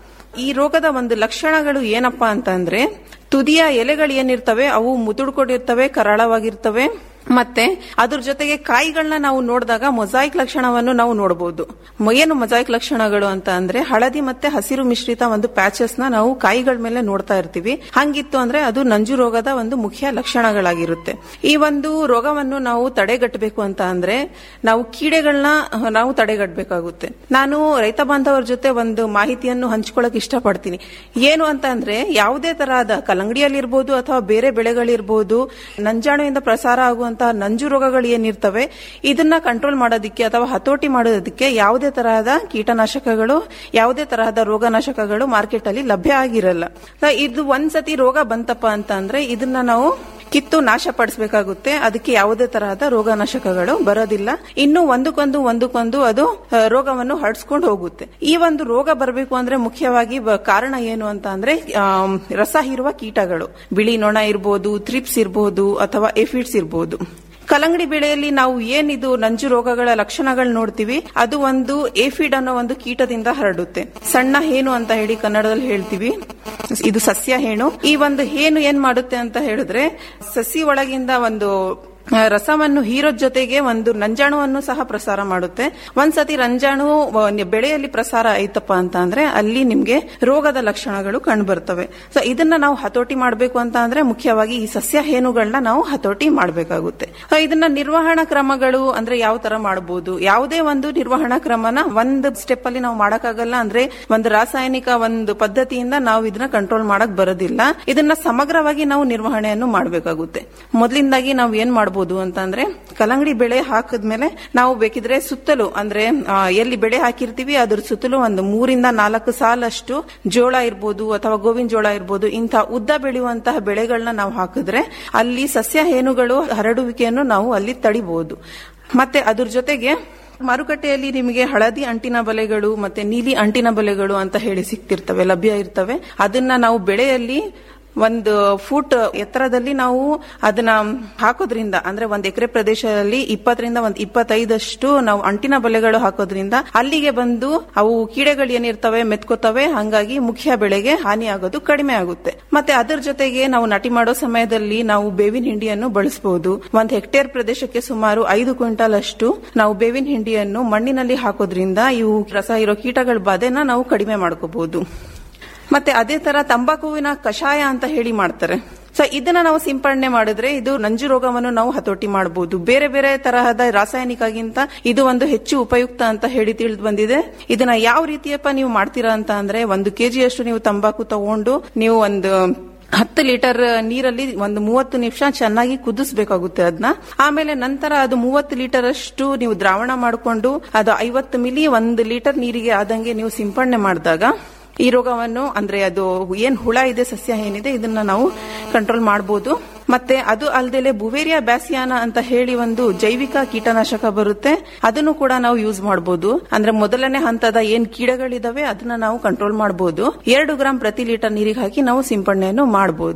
ಈ ರೋಗದ ಒಂದು ಲಕ್ಷಣಗಳು ಏನಪ್ಪಾ ಅಂತಂದ್ರೆ ತುದಿಯ ಎಲೆಗಳು ಏನಿರ್ತವೆ ಅವು ಮುದುಡ್ಕೊಂಡಿರ್ತವೆ ಕರಾಳವಾಗಿರ್ತವೆ ಮತ್ತೆ ಅದ್ರ ಜೊತೆಗೆ ಕಾಯಿಗಳನ್ನ ನಾವು ನೋಡಿದಾಗ ಮೊಸಾಯಿಕ್ ಲಕ್ಷಣವನ್ನು ನಾವು ನೋಡಬಹುದು ಏನು ಮೊಸಾಯಿಕ್ ಲಕ್ಷಣಗಳು ಅಂತ ಅಂದ್ರೆ ಹಳದಿ ಮತ್ತೆ ಹಸಿರು ಮಿಶ್ರಿತ ಒಂದು ಪ್ಯಾಚಸ್ ನ ನಾವು ಕಾಯಿಗಳ ಮೇಲೆ ನೋಡ್ತಾ ಇರ್ತೀವಿ ಹಂಗಿತ್ತು ಅಂದ್ರೆ ಅದು ನಂಜು ರೋಗದ ಒಂದು ಮುಖ್ಯ ಲಕ್ಷಣಗಳಾಗಿರುತ್ತೆ ಈ ಒಂದು ರೋಗವನ್ನು ನಾವು ತಡೆಗಟ್ಟಬೇಕು ಅಂತ ಅಂದ್ರೆ ನಾವು ಕೀಡೆಗಳನ್ನ ನಾವು ತಡೆಗಟ್ಟಬೇಕಾಗುತ್ತೆ ನಾನು ರೈತ ಬಾಂಧವರ ಜೊತೆ ಒಂದು ಮಾಹಿತಿಯನ್ನು ಹಂಚ್ಕೊಳ್ಳಕ್ ಇಷ್ಟಪಡ್ತೀನಿ ಏನು ಅಂತ ಅಂದ್ರೆ ಯಾವುದೇ ತರಹದ ಕಲ್ಲಂಗಡಿಯಲ್ಲಿರ್ಬೋದು ಅಥವಾ ಬೇರೆ ಬೆಳೆಗಳಿರ್ಬೋದು ನಂಜಾಣುವಿಂದ ಪ್ರಸಾರ ಆಗುವಂತಹ ನಂಜು ರೋಗಗಳು ಏನಿರ್ತವೆ ಇದನ್ನ ಕಂಟ್ರೋಲ್ ಮಾಡೋದಕ್ಕೆ ಅಥವಾ ಹತೋಟಿ ಮಾಡೋದಕ್ಕೆ ಯಾವುದೇ ತರಹದ ಕೀಟನಾಶಕಗಳು ಯಾವುದೇ ತರಹದ ರೋಗನಾಶಕಗಳು ಮಾರ್ಕೆಟ್ ಅಲ್ಲಿ ಲಭ್ಯ ಆಗಿರಲ್ಲ ಸೊ ಇದು ಒಂದ್ಸತಿ ರೋಗ ಬಂತಪ್ಪ ಅಂತ ಅಂದ್ರೆ ಇದನ್ನ ನಾವು ಕಿತ್ತು ನಾಶ ಪಡಿಸಬೇಕಾಗುತ್ತೆ ಅದಕ್ಕೆ ಯಾವುದೇ ತರಹದ ರೋಗನಾಶಕಗಳು ಬರೋದಿಲ್ಲ ಇನ್ನು ಒಂದಕ್ಕೊಂದು ಒಂದಕ್ಕೊಂದು ಅದು ಆ, ರೋಗವನ್ನು ಹರಡ್ಸ್ಕೊಂಡು ಹೋಗುತ್ತೆ ಈ ಒಂದು ರೋಗ ಬರಬೇಕು ಅಂದ್ರೆ ಮುಖ್ಯವಾಗಿ ಬ- ಕಾರಣ ಏನು ಅಂತ ಅಂದ್ರೆ ಆಮ್, ರಸ ಹೀರುವ ಕೀಟಗಳು ಬಿಳಿ ನೊಣ ಇರ್ಬೋದು ಥ್ರಿಪ್ಸ್ ಇರ್ಬೋದು ಅಥವಾ ಎಫಿಡ್ಸ್ ಇರ್ಬೋದು ಕಲ್ಲಂಗಡಿ ಬೆಳೆಯಲ್ಲಿ ನಾವು ಏನಿದು ನಂಜು ರೋಗಗಳ ಲಕ್ಷಣಗಳು ನೋಡ್ತೀವಿ ಅದು ಒಂದು ಏಫಿಡ್ ಅನ್ನೋ ಒಂದು ಕೀಟದಿಂದ ಹರಡುತ್ತೆ ಸಣ್ಣ ಹೇನು ಅಂತ ಹೇಳಿ ಕನ್ನಡದಲ್ಲಿ ಹೇಳ್ತೀವಿ ಇದು ಸಸ್ಯ ಹೇಣು ಈ ಒಂದು ಹೇನು ಏನ್ ಮಾಡುತ್ತೆ ಅಂತ ಹೇಳಿದ್ರೆ ಸಸಿ ಒಳಗಿಂದ ಒಂದು ಆ, ರಸವನ್ನು ಹೀರೋದ್ ಜೊತೆಗೆ ಒಂದು ನಂಜಾಣುವನ್ನು ಸಹ ಪ್ರಸಾರ ಮಾಡುತ್ತೆ ಒಂದ್ಸತಿ ರಂಜಾಣು ಆ, ಬೆಳೆಯಲ್ಲಿ ಪ್ರಸಾರ ಆಯ್ತಪ್ಪ ಅಂತ ಅಂದ್ರೆ ಅಲ್ಲಿ ನಿಮ್ಗೆ ರೋಗದ ಲಕ್ಷಣಗಳು ಕಂಡು ಬರ್ತವೆ ಸೊ ಇದನ್ನ ನಾವು ಹತೋಟಿ ಮಾಡಬೇಕು ಅಂತ ಅಂದ್ರೆ ಮುಖ್ಯವಾಗಿ ಈ ಸಸ್ಯ ಹೇನುಗಳನ್ನ ನಾವು ಹತೋಟಿ ಮಾಡಬೇಕಾಗುತ್ತೆ ಸೊ ಇದನ್ನ ನಿರ್ವಹಣಾ ಕ್ರಮಗಳು ಅಂದ್ರೆ ಯಾವ ತರ ಮಾಡಬಹುದು ಯಾವುದೇ ಒಂದು ನಿರ್ವಹಣಾ ಕ್ರಮನ ಒಂದು ಸ್ಟೆಪ್ ಅಲ್ಲಿ ನಾವು ಮಾಡಕ್ಕಾಗಲ್ಲ ಅಂದ್ರೆ ಒಂದು ರಾಸಾಯನಿಕ ಒಂದು ಪದ್ಧತಿಯಿಂದ ನಾವು ಇದನ್ನ ಕಂಟ್ರೋಲ್ ಮಾಡಕ್ ಬರೋದಿಲ್ಲ ಇದನ್ನ ಸಮಗ್ರವಾಗಿ ನಾವು ನಿರ್ವಹಣೆಯನ್ನು ಮಾಡಬೇಕಾಗುತ್ತೆ ಮೊದಲಿಂದಾಗಿ ನಾವು ಏನ್ ಮಾಡಬಹುದು ಅಂತ ಅಂದ್ರೆ ಕಲ್ಲಂಗಡಿ ಬೆಳೆ ಹಾಕಿದ್ಮೇಲೆ ನಾವು ಬೇಕಿದ್ರೆ ಸುತ್ತಲೂ ಅಂದ್ರೆ ಆ, ಎಲ್ಲಿ ಬೆಳೆ ಹಾಕಿರ್ತೀವಿ ಅದ್ರ ಸುತ್ತಲೂ ಒಂದು ಮೂರಿಂದ ನಾಲ್ಕು ಸಾಲಷ್ಟು ಜೋಳ ಇರ್ಬೋದು ಅಥವಾ ಗೋವಿನ ಜೋಳ ಇರ್ಬೋದು ಇಂಥ ಉದ್ದ ಬೆಳೆಯುವಂತಹ ಬೆಳೆಗಳನ್ನ ನಾವು ಹಾಕಿದ್ರೆ ಅಲ್ಲಿ ಸಸ್ಯ ಹೇನುಗಳು ಹರಡುವಿಕೆಯನ್ನು ನಾವು ಅಲ್ಲಿ ತಡಿಬಹುದು ಮತ್ತೆ ಅದ್ರ ಜೊತೆಗೆ ಮಾರುಕಟ್ಟೆಯಲ್ಲಿ ನಿಮಗೆ ಹಳದಿ ಅಂಟಿನ ಬಲೆಗಳು ಮತ್ತೆ ನೀಲಿ ಅಂಟಿನ ಬಲೆಗಳು ಅಂತ ಹೇಳಿ ಸಿಗ್ತಿರ್ತವೆ ಲಭ್ಯ ಇರ್ತವೆ ಅದನ್ನ ನಾವು ಬೆಳೆಯಲ್ಲಿ ಒಂದು ಫೂಟ್ ಎತ್ತರದಲ್ಲಿ ನಾವು ಅದನ್ನ ಹಾಕೋದ್ರಿಂದ ಅಂದ್ರೆ ಒಂದ್ ಎಕರೆ ಪ್ರದೇಶದಲ್ಲಿ ಇಪ್ಪತ್ತರಿಂದ ಒಂದ್ ಇಪ್ಪತ್ತೈದಷ್ಟು ನಾವು ಅಂಟಿನ ಬಲೆಗಳು ಹಾಕೋದ್ರಿಂದ ಅಲ್ಲಿಗೆ ಬಂದು ಅವು ಕೀಡೆಗಳು ಏನಿರ್ತವೆ ಮೆತ್ಕೋತವೆ ಹಂಗಾಗಿ ಮುಖ್ಯ ಬೆಳೆಗೆ ಹಾನಿ ಆಗೋದು ಕಡಿಮೆ ಆಗುತ್ತೆ ಮತ್ತೆ ಅದರ ಜೊತೆಗೆ ನಾವು ನಾಟಿ ಮಾಡೋ ಸಮಯದಲ್ಲಿ ನಾವು ಬೇವಿನ ಹಿಂಡಿಯನ್ನು ಬಳಸಬಹುದು ಒಂದ್ ಹೆಕ್ಟೇರ್ ಪ್ರದೇಶಕ್ಕೆ ಸುಮಾರು ಐದು ಕ್ವಿಂಟಲ್ ಅಷ್ಟು ನಾವು ಬೇವಿನ ಹಿಂಡಿಯನ್ನು ಮಣ್ಣಿನಲ್ಲಿ ಹಾಕೋದ್ರಿಂದ ಇವು ರಸ ಇರೋ ಕೀಟಗಳ ಬಾಧೆನ ನಾವು ಕಡಿಮೆ ಮಾಡ್ಕೋಬಹುದು ಮತ್ತೆ ಅದೇ ತರ ತಂಬಾಕುವಿನ ಕಷಾಯ ಅಂತ ಹೇಳಿ ಮಾಡ್ತಾರೆ ಸೊ ಇದನ್ನ ನಾವು ಸಿಂಪಡಣೆ ಮಾಡಿದ್ರೆ ಇದು ನಂಜು ರೋಗವನ್ನು ನಾವು ಹತೋಟಿ ಮಾಡಬಹುದು ಬೇರೆ ಬೇರೆ ತರಹದ ರಾಸಾಯನಿಕಗಿಂತ ಇದು ಒಂದು ಹೆಚ್ಚು ಉಪಯುಕ್ತ ಅಂತ ಹೇಳಿ ತಿಳಿದು ಬಂದಿದೆ ಇದನ್ನ ಯಾವ ರೀತಿಯಪ್ಪ ನೀವು ಮಾಡ್ತೀರಾ ಅಂತ ಅಂದ್ರೆ ಒಂದು ಕೆಜಿಯಷ್ಟು ನೀವು ತಂಬಾಕು ತಗೊಂಡು ನೀವು ಒಂದು ಹತ್ತು ಲೀಟರ್ ನೀರಲ್ಲಿ ಒಂದು ಮೂವತ್ತು ನಿಮಿಷ ಚೆನ್ನಾಗಿ ಕುದಿಸ್ಬೇಕಾಗುತ್ತೆ ಅದನ್ನ ಆಮೇಲೆ ನಂತರ ಅದು ಮೂವತ್ತು ಲೀಟರ್ ಅಷ್ಟು ನೀವು ದ್ರಾವಣ ಮಾಡಿಕೊಂಡು ಅದು ಐವತ್ತು ಮಿಲಿ ಒಂದು ಲೀಟರ್ ನೀರಿಗೆ ಆದಂಗೆ ನೀವು ಸಿಂಪಡಣೆ ಮಾಡಿದಾಗ ಈ ರೋಗವನ್ನು ಅಂದ್ರೆ ಅದು ಏನ್ ಹುಳ ಇದೆ ಸಸ್ಯ ಏನಿದೆ ಇದನ್ನ ನಾವು ಕಂಟ್ರೋಲ್ ಮಾಡಬಹುದು ಮತ್ತೆ ಅದು ಅಲ್ಲದೆ ಬುವೇರಿಯಾ ಬ್ಯಾಸಿಯಾನ ಅಂತ ಹೇಳಿ ಒಂದು ಜೈವಿಕ ಕೀಟನಾಶಕ ಬರುತ್ತೆ ಅದನ್ನು ಕೂಡ ನಾವು ಯೂಸ್ ಮಾಡಬಹುದು ಅಂದ್ರೆ ಮೊದಲನೇ ಹಂತದ ಏನ್ ಕೀಡಗಳಿದಾವೆ ಅದನ್ನ ನಾವು ಕಂಟ್ರೋಲ್ ಮಾಡಬಹುದು ಎರಡು ಗ್ರಾಂ ಪ್ರತಿ ಲೀಟರ್ ನೀರಿಗೆ ಹಾಕಿ ನಾವು ಸಿಂಪಡಣೆಯನ್ನು ಮಾಡಬಹುದು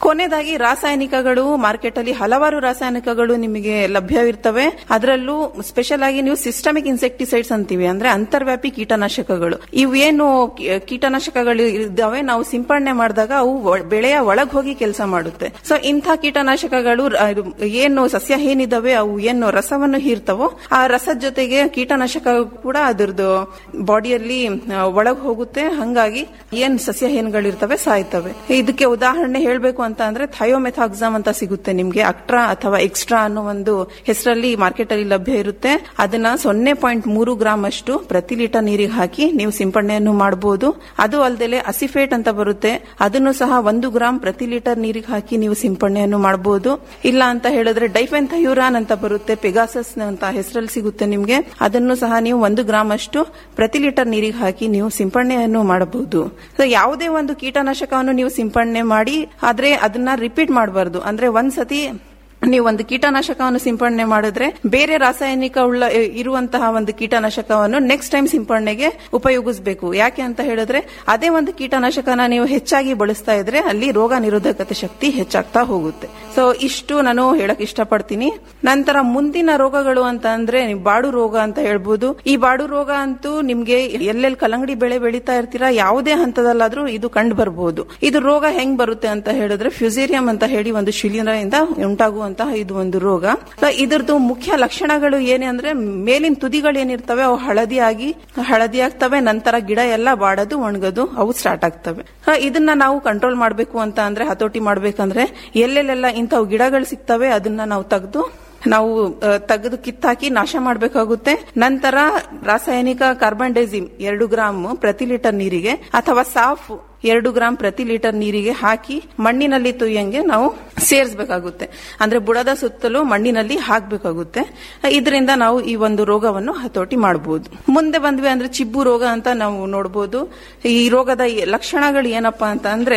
ಕೊನೆಯದಾಗಿ ರಾಸಾಯನಿಕಗಳು ಮಾರ್ಕೆಟ್ ಅಲ್ಲಿ ಹಲವಾರು ರಾಸಾಯನಿಕಗಳು ನಿಮಗೆ ಲಭ್ಯವಿರ್ತವೆ ಅದರಲ್ಲೂ ಸ್ಪೆಷಲ್ ಆಗಿ ನೀವು ಸಿಸ್ಟಮಿಕ್ ಇನ್ಸೆಕ್ಟಿಸೈಡ್ಸ್ ಅಂತೀವಿ ಅಂದ್ರೆ ಅಂತರ್ವ್ಯಾಪಿ ಕೀಟನಾಶಕಗಳು ಇವೇನು ಕೀ- ಕೀಟನಾಶಕಗಳು ಇದ್ದಾವೆ ನಾವು ಸಿಂಪಡಣೆ ಮಾಡಿದಾಗ ಅವು ಒ- ಬೆಳೆಯ ಒಳಗ್ ಹೋಗಿ ಕೆಲಸ ಮಾಡುತ್ತೆ ಸೊ ಇಂಥ ಕೀಟನಾಶಕಗಳು ರ- ಇದು ಏನು ಸಸ್ಯ ಏನಿದಾವೆ ಅವು ಏನು ರಸವನ್ನು ಹೀರ್ತವೋ ಆ ರಸದ ಜೊತೆಗೆ ಕೀಟನಾಶಕ ಕೂಡ ಅದರದ್ದು ಬಾಡಿಯಲ್ಲಿ ಒಳಗ್ ಹೋಗುತ್ತೆ ಹಂಗಾಗಿ ಏನ್ ಸಸ್ಯ ಹೇನುಗಳಿರ್ತವೆ ಸಾಯ್ತವೆ ಇದಕ್ಕೆ ಉದಾಹರಣೆ ಹೇಳ್ಬೇಕು ಅಂತ ಅಂದ್ರೆ ಥಯೋಮೆಥಾಕ್ಸಾಮ್ ಅಂತ ಸಿಗುತ್ತೆ ನಿಮ್ಗೆ ಅಕ್ಟ್ರಾ ಅಥವಾ ಎಕ್ಸ್ಟ್ರಾ ಅನ್ನೋ ಒಂದು ಹೆಸರಲ್ಲಿ ಮಾರ್ಕೆಟ್ ಅಲ್ಲಿ ಲಭ್ಯ ಇರುತ್ತೆ ಅದನ್ನ ಸೊನ್ನೆ ಪಾಯಿಂಟ್ ಮೂರು ಗ್ರಾಮ್ ಅಷ್ಟು ಪ್ರತಿ ಲೀಟರ್ ನೀರಿಗೆ ಹಾಕಿ ನೀವು ಸಿಂಪಡಣೆಯನ್ನು ಮಾಡಬಹುದು ಅದು ಅಲ್ಲದೆ ಅಸಿಫೇಟ್ ಅಂತ ಬರುತ್ತೆ ಅದನ್ನು ಸಹ ಒಂದು ಗ್ರಾಮ್ ಪ್ರತಿ ಲೀಟರ್ ನೀರಿಗೆ ಹಾಕಿ ನೀವು ಸಿಂಪಡಣೆಯನ್ನು ಮಾಡಬಹುದು ಇಲ್ಲ ಅಂತ ಹೇಳಿದ್ರೆ ಡೈಫೆನ್ಥಯೂರಾನ್ ಅಂತ ಬರುತ್ತೆ ಪೆಗಾಸಸ್ ಅಂತ ಹೆಸರಲ್ಲಿ ಸಿಗುತ್ತೆ ನಿಮ್ಗೆ ಅದನ್ನು ಸಹ ನೀವು ಒಂದು ಗ್ರಾಮ್ ಅಷ್ಟು ಪ್ರತಿ ಲೀಟರ್ ನೀರಿಗೆ ಹಾಕಿ ನೀವು ಸಿಂಪಡಣೆಯನ್ನು ಮಾಡಬಹುದು So, ಯಾವುದೇ ಒಂದು ಕೀಟನಾಶಕವನ್ನು ನೀವು ಸಿಂಪಡಣೆ ಮಾಡಿ ಆದ್ರೆ ಅದನ್ನ ರಿಪೀಟ್ ಮಾಡಬಾರ್ದು ಅಂದ್ರೆ ಒಂದ್ಸತಿ ನೀವು ಒಂದು ಕೀಟನಾಶಕವನ್ನು ಸಿಂಪಡಣೆ ಮಾಡಿದ್ರೆ ಬೇರೆ ರಾಸಾಯನಿಕ ಉಳ್ಳ ಇರುವಂತಹ ಒಂದು ಕೀಟನಾಶಕವನ್ನು ನೆಕ್ಸ್ಟ್ ಟೈಮ್ ಸಿಂಪಡಣೆಗೆ ಉಪಯೋಗಿಸಬೇಕು ಯಾಕೆ ಅಂತ ಹೇಳಿದ್ರೆ ಅದೇ ಒಂದು ಕೀಟನಾಶಕನ ನೀವು ಹೆಚ್ಚಾಗಿ ಬಳಸ್ತಾ ಇದ್ರೆ ಅಲ್ಲಿ ರೋಗ ನಿರೋಧಕತೆ ಶಕ್ತಿ ಹೆಚ್ಚಾಗ್ತಾ ಹೋಗುತ್ತೆ ಸೊ ಇಷ್ಟು ನಾನು ಹೇಳಕ್ ಇಷ್ಟಪಡ್ತೀನಿ ನಂತರ ಮುಂದಿನ ರೋಗಗಳು ಅಂತ ಅಂದ್ರೆ ನೀವು ಬಾಡು ರೋಗ ಅಂತ ಹೇಳ್ಬೋದು ಈ ಬಾಡು ರೋಗ ಅಂತೂ ನಿಮ್ಗೆ ಎಲ್ಲೆಲ್ಲಿ ಕಲ್ಲಂಗಡಿ ಬೆಳೆ ಬೆಳೀತಾ ಇರ್ತೀರಾ ಯಾವುದೇ ಹಂತದಲ್ಲಾದ್ರೂ ಇದು ಕಂಡು ಬರಬಹುದು ಇದು ರೋಗ ಹೆಂಗ್ ಬರುತ್ತೆ ಅಂತ ಹೇಳಿದ್ರೆ ಫ್ಯುಸೇರಿಯಂ ಅಂತ ಹೇಳಿ ಒಂದು ಶಿಲೀಂಧ್ರದಿಂದ ಉಂಟಾಗುವಂತಹ ಇದು ಒಂದು ರೋಗ So, ಇದ್ರದ್ದು ಮುಖ್ಯ ಲಕ್ಷಣಗಳು ಏನೇ ಅಂದ್ರೆ ಮೇಲಿನ ತುದಿಗಳು ಏನಿರ್ತವೆ ಅವು ಹಳದಿಯಾಗಿ ಹಳದಿ ಆಗ್ತವೆ ನಂತರ ಗಿಡ ಎಲ್ಲ ಬಾಡೋದು ಒಣಗೋದು ಅವು ಸ್ಟಾರ್ಟ್ ಆಗ್ತವೆ So, ಇದನ್ನ ನಾವು ಕಂಟ್ರೋಲ್ ಮಾಡಬೇಕು ಅಂತ ಅಂದ್ರೆ ಹತೋಟಿ ಮಾಡ್ಬೇಕಂದ್ರೆ ಎಲ್ಲೆಲ್ಲೆಲ್ಲ ಇಂಥವು ಗಿಡಗಳು ಸಿಗ್ತವೆ ಅದನ್ನ ನಾವು ತೆಗೆದು ನಾವು ತೆಗೆದು ಕಿತ್ತಾಕಿ ನಾಶ ಮಾಡಬೇಕಾಗುತ್ತೆ ನಂತರ ರಾಸಾಯನಿಕ ಕಾರ್ಬನ್ ಡೈಸಿಮ್ ಎರಡು ಗ್ರಾಮ್ ಪ್ರತಿ ಲೀಟರ್ ನೀರಿಗೆ ಅಥವಾ ಸಾಫ್ ಎರಡು ಗ್ರಾಂ ಪ್ರತಿ ಲೀಟರ್ ನೀರಿಗೆ ಹಾಕಿ ಮಣ್ಣಿನಲ್ಲಿ ತುಯ್ಯಂಗೆ ನಾವು ಸೇರಿಸಬೇಕಾಗುತ್ತೆ ಅಂದ್ರೆ ಬುಡದ ಸುತ್ತಲೂ ಮಣ್ಣಿನಲ್ಲಿ ಹಾಕಬೇಕಾಗುತ್ತೆ ಇದರಿಂದ ನಾವು ಈ ಒಂದು ರೋಗವನ್ನು ಹತೋಟಿ ಮಾಡಬಹುದು ಮುಂದೆ ಬಂದ್ವಿ ಅಂದ್ರೆ ಚಿಬ್ಬು ರೋಗ ಅಂತ ನಾವು ನೋಡಬಹುದು ಈ ರೋಗದ ಲಕ್ಷಣಗಳು ಏನಪ್ಪಾ ಅಂತ ಅಂದ್ರೆ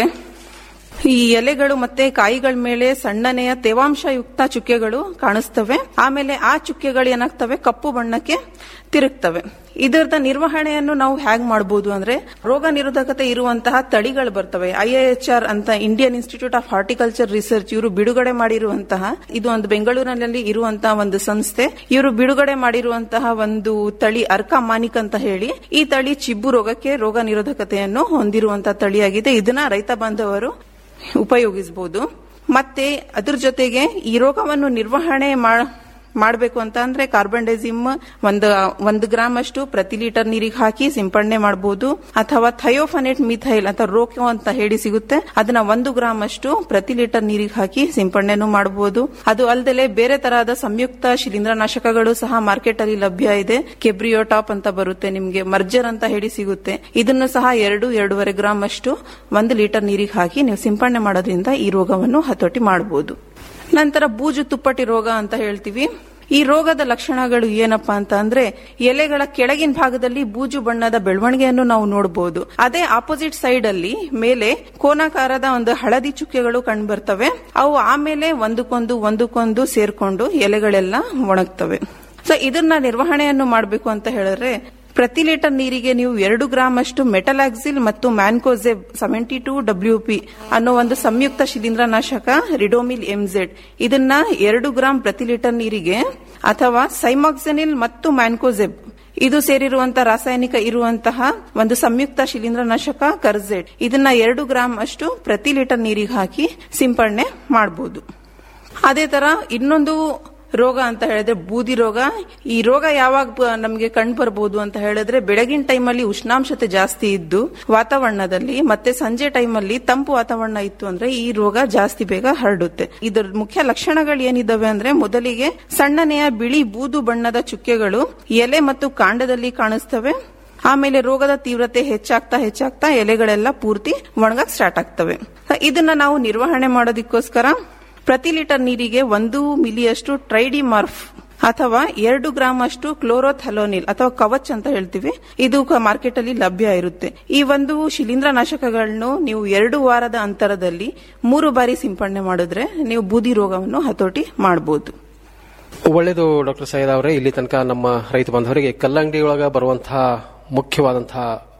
ಈ ಎಲೆಗಳು ಮತ್ತೆ ಕಾಯಿಗಳ ಮೇಲೆ ಸಣ್ಣನೆಯ ತೇವಾಂಶಯುಕ್ತ ಚುಕ್ಕೆಗಳು ಕಾಣಿಸ್ತವೆ ಆಮೇಲೆ ಆ ಚುಕ್ಕೆಗಳು ಏನಾಗ್ತವೆ ಕಪ್ಪು ಬಣ್ಣಕ್ಕೆ ತಿರುಗ್ತವೆ ಇದರದ ನಿರ್ವಹಣೆಯನ್ನು ನಾವು ಹೇಗ್ ಮಾಡಬಹುದು ಅಂದ್ರೆ ರೋಗ ನಿರೋಧಕತೆ ಇರುವಂತಹ ತಳಿಗಳು ಬರ್ತವೆ ಐಎಚ್ಆರ್ ಅಂತ Indian Institute of horticulture research ಇವರು ಬಿಡುಗಡೆ ಮಾಡಿರುವಂತಹ ಇದು ಒಂದು ಬೆಂಗಳೂರಿನಲ್ಲಿ ಇರುವಂತಹ ಒಂದು ಸಂಸ್ಥೆ ಇವರು ಬಿಡುಗಡೆ ಮಾಡಿರುವಂತಹ ಒಂದು ತಳಿ ಅರ್ಕಾಮಾನಿಕ್ ಅಂತ ಹೇಳಿ ಈ ತಳಿ ಚಿಬ್ಬು ರೋಗಕ್ಕೆ ರೋಗ ನಿರೋಧಕತೆಯನ್ನು ಹೊಂದಿರುವಂತಹ ತಳಿಯಾಗಿದೆ ಇದನ್ನ ರೈತ ಬಾಂಧವರು ಉಪಯೋಗಿಸಬಹುದು ಮತ್ತೆ ಅದ್ರ ಜೊತೆಗೆ ಈ ರೋಗವನ್ನು ನಿರ್ವಹಣೆ ಮಾಡಬೇಕು ಅಂತ ಅಂದ್ರೆ ಕಾರ್ಬನ್ ಡೈಸಿಮ್ ಒಂದು ಒಂದು ಗ್ರಾಮ್ ಅಷ್ಟು ಪ್ರತಿ ಲೀಟರ್ ನೀರಿಗೆ ಹಾಕಿ ಸಿಂಪಡಣೆ ಮಾಡಬಹುದು ಅಥವಾ ಥಯೋಫನೆಟ್ ಮಿಥೈಲ್ ಅಥವಾ ರೋಕೋ ಅಂತ ಹೇಳಿ ಸಿಗುತ್ತೆ ಅದನ್ನ ಒಂದು ಗ್ರಾಮ್ ಅಷ್ಟು ಪ್ರತಿ ಲೀಟರ್ ನೀರಿಗೆ ಹಾಕಿ ಸಿಂಪಡಣೆನೂ ಮಾಡಬಹುದು ಅದು ಅಲ್ಲದೆ ಬೇರೆ ತರಹದ ಸಂಯುಕ್ತ ಶಿಲೀಂಧ್ರನಾಶಕಗಳು ಸಹ ಮಾರ್ಕೆಟ್ ಅಲ್ಲಿ ಲಭ್ಯ ಇದೆ ಕೆಬ್ರಿಯೋಟಾಪ್ ಅಂತ ಬರುತ್ತೆ ನಿಮ್ಗೆ ಮರ್ಜರ್ ಅಂತ ಹೇಳಿ ಸಿಗುತ್ತೆ ಇದನ್ನು ಸಹ ಎರಡು ಎರಡೂವರೆ ಗ್ರಾಮ್ ಅಷ್ಟು ಒಂದು ಲೀಟರ್ ನೀರಿಗೆ ಹಾಕಿ ನೀವು ಸಿಂಪಡಣೆ ಮಾಡೋದ್ರಿಂದ ಈ ರೋಗವನ್ನು ಹತೋಟಿ ಮಾಡಬಹುದು ನಂತರ ಬೂಜು ತುಪ್ಪಟಿ ರೋಗ ಅಂತ ಹೇಳ್ತೀವಿ ಈ ರೋಗದ ಲಕ್ಷಣಗಳು ಏನಪ್ಪಾ ಅಂತ ಅಂದ್ರೆ ಎಲೆಗಳ ಕೆಳಗಿನ ಭಾಗದಲ್ಲಿ ಬೂಜು ಬಣ್ಣದ ಬೆಳವಣಿಗೆಯನ್ನು ನಾವು ನೋಡಬಹುದು ಅದೇ ಆಪೋಸಿಟ್ ಸೈಡ್ ಅಲ್ಲಿ ಮೇಲೆ ಕೋನಾಕಾರದ ಒಂದು ಹಳದಿ ಚುಕ್ಕೆಗಳು ಕಂಡು ಬರ್ತವೆ ಅವು ಆಮೇಲೆ ಒಂದಕ್ಕೊಂದು ಒಂದಕ್ಕೊಂದು ಸೇರ್ಕೊಂಡು ಎಲೆಗಳೆಲ್ಲ ಒಣಗ್ತವೆ ಸೊ ಇದನ್ನ ನಿರ್ವಹಣೆಯನ್ನು ಮಾಡಬೇಕು ಅಂತ ಹೇಳಿದ್ರೆ ಪ್ರತಿ ಲೀಟರ್ ನೀರಿಗೆ ನೀವು ಎರಡು ಗ್ರಾಮ್ ಅಷ್ಟು ಮೆಟಲಾಕ್ಸಿಲ್ ಮತ್ತು mancozeb seventy two W P ಅನ್ನೋ ಒಂದು ಸಂಯುಕ್ತ ಶಿಲೀಂಧ್ರನಾಶಕ ರಿಡೋಮಿಲ್ ಎಂಜೆಡ್ ಇದನ್ನ ಎರಡು ಗ್ರಾಂ ಪ್ರತಿ ಲೀಟರ್ ನೀರಿಗೆ ಅಥವಾ ಸೈಮಾಕ್ಸೆನಿಲ್ ಮತ್ತು ಮ್ಯಾನ್ಕೋಸೆಬ್ ಇದು ಸೇರಿರುವಂತಹ ರಾಸಾಯನಿಕ ಇರುವಂತಹ ಒಂದು ಸಂಯುಕ್ತ ಶಿಲೀಂಧ್ರನಾಶಕ ಕರ್ಜೆಡ್ ಇದನ್ನ ಎರಡು ಗ್ರಾಂ ಅಷ್ಟು ಪ್ರತಿ ಲೀಟರ್ ನೀರಿಗೆ ಹಾಕಿ ಸಿಂಪಡಣೆ ಮಾಡಬಹುದು ಅದೇ ತರ ಇನ್ನೊಂದು ರೋಗ ಅಂತ ಹೇಳಿದ್ರೆ ಬೂದಿ ರೋಗ ಈ ರೋಗ ಯಾವಾಗ ನಮಗೆ ಕಂಡು ಬರಬಹುದು ಅಂತ ಹೇಳಿದ್ರೆ ಬೆಳಗಿನ ಟೈಮಲ್ಲಿ ಉಷ್ಣಾಂಶತೆ ಜಾಸ್ತಿ ಇದ್ದು ವಾತಾವರಣದಲ್ಲಿ ಮತ್ತೆ ಸಂಜೆ ಟೈಮಲ್ಲಿ ತಂಪು ವಾತಾವರಣ ಇತ್ತು ಅಂದ್ರೆ ಈ ರೋಗ ಜಾಸ್ತಿ ಬೇಗ ಹರಡುತ್ತೆ ಇದರ ಮುಖ್ಯ ಲಕ್ಷಣಗಳು ಏನಿದಾವೆ ಅಂದ್ರೆ ಮೊದಲಿಗೆ ಸಣ್ಣನೆಯ ಬಿಳಿ ಬೂದು ಬಣ್ಣದ ಚುಕ್ಕೆಗಳು ಎಲೆ ಮತ್ತು ಕಾಂಡದಲ್ಲಿ ಕಾಣಿಸ್ತವೆ ಆಮೇಲೆ ರೋಗದ ತೀವ್ರತೆ ಹೆಚ್ಚಾಗ್ತಾ ಹೆಚ್ಚಾಗ್ತಾ ಎಲೆಗಳೆಲ್ಲ ಪೂರ್ತಿ ಒಣಗಕ್ ಸ್ಟಾರ್ಟ್ ಆಗ್ತವೆ ಇದನ್ನ ನಾವು ನಿರ್ವಹಣೆ ಮಾಡೋದಕ್ಕೋಸ್ಕರ ಪ್ರತಿ ಲೀಟರ್ ನೀರಿಗೆ ಒಂದು ಮಿಲಿಯಷ್ಟು ಟ್ರೈಡಿಮಾರ್ಫ್ ಅಥವಾ ಎರಡು ಗ್ರಾಮ್ ಅಷ್ಟು ಕ್ಲೋರೋಥಲೋನಿಲ್ ಅಥವಾ ಕವಚ್ ಅಂತ ಹೇಳ್ತೀವಿ ಇದು ಮಾರ್ಕೆಟ್ ಅಲ್ಲಿ ಲಭ್ಯ ಇರುತ್ತೆ ಈ ಒಂದು ಶಿಲೀಂಧ್ರನಾಶಕಗಳನ್ನು ನೀವು ಎರಡು ವಾರದ ಅಂತರದಲ್ಲಿ ಮೂರು ಬಾರಿ ಸಿಂಪಡಣೆ ಮಾಡಿದ್ರೆ ನೀವು ಬೂದಿ ರೋಗವನ್ನು ಹತೋಟಿ ಮಾಡಬಹುದು ಒಳ್ಳೆಯದು ಡಾಕ್ಟರ್ ಸೈಯದ್ ಅವರೇ ಇಲ್ಲಿ ತನಕ ನಮ್ಮ ರೈತ ಬಾಂಧವರಿಗೆ ಕಲ್ಲಂಗಡಿ ಒಳಗ ಬರುವಂತಹ ಮುಖ್ಯವಾದಂತಹ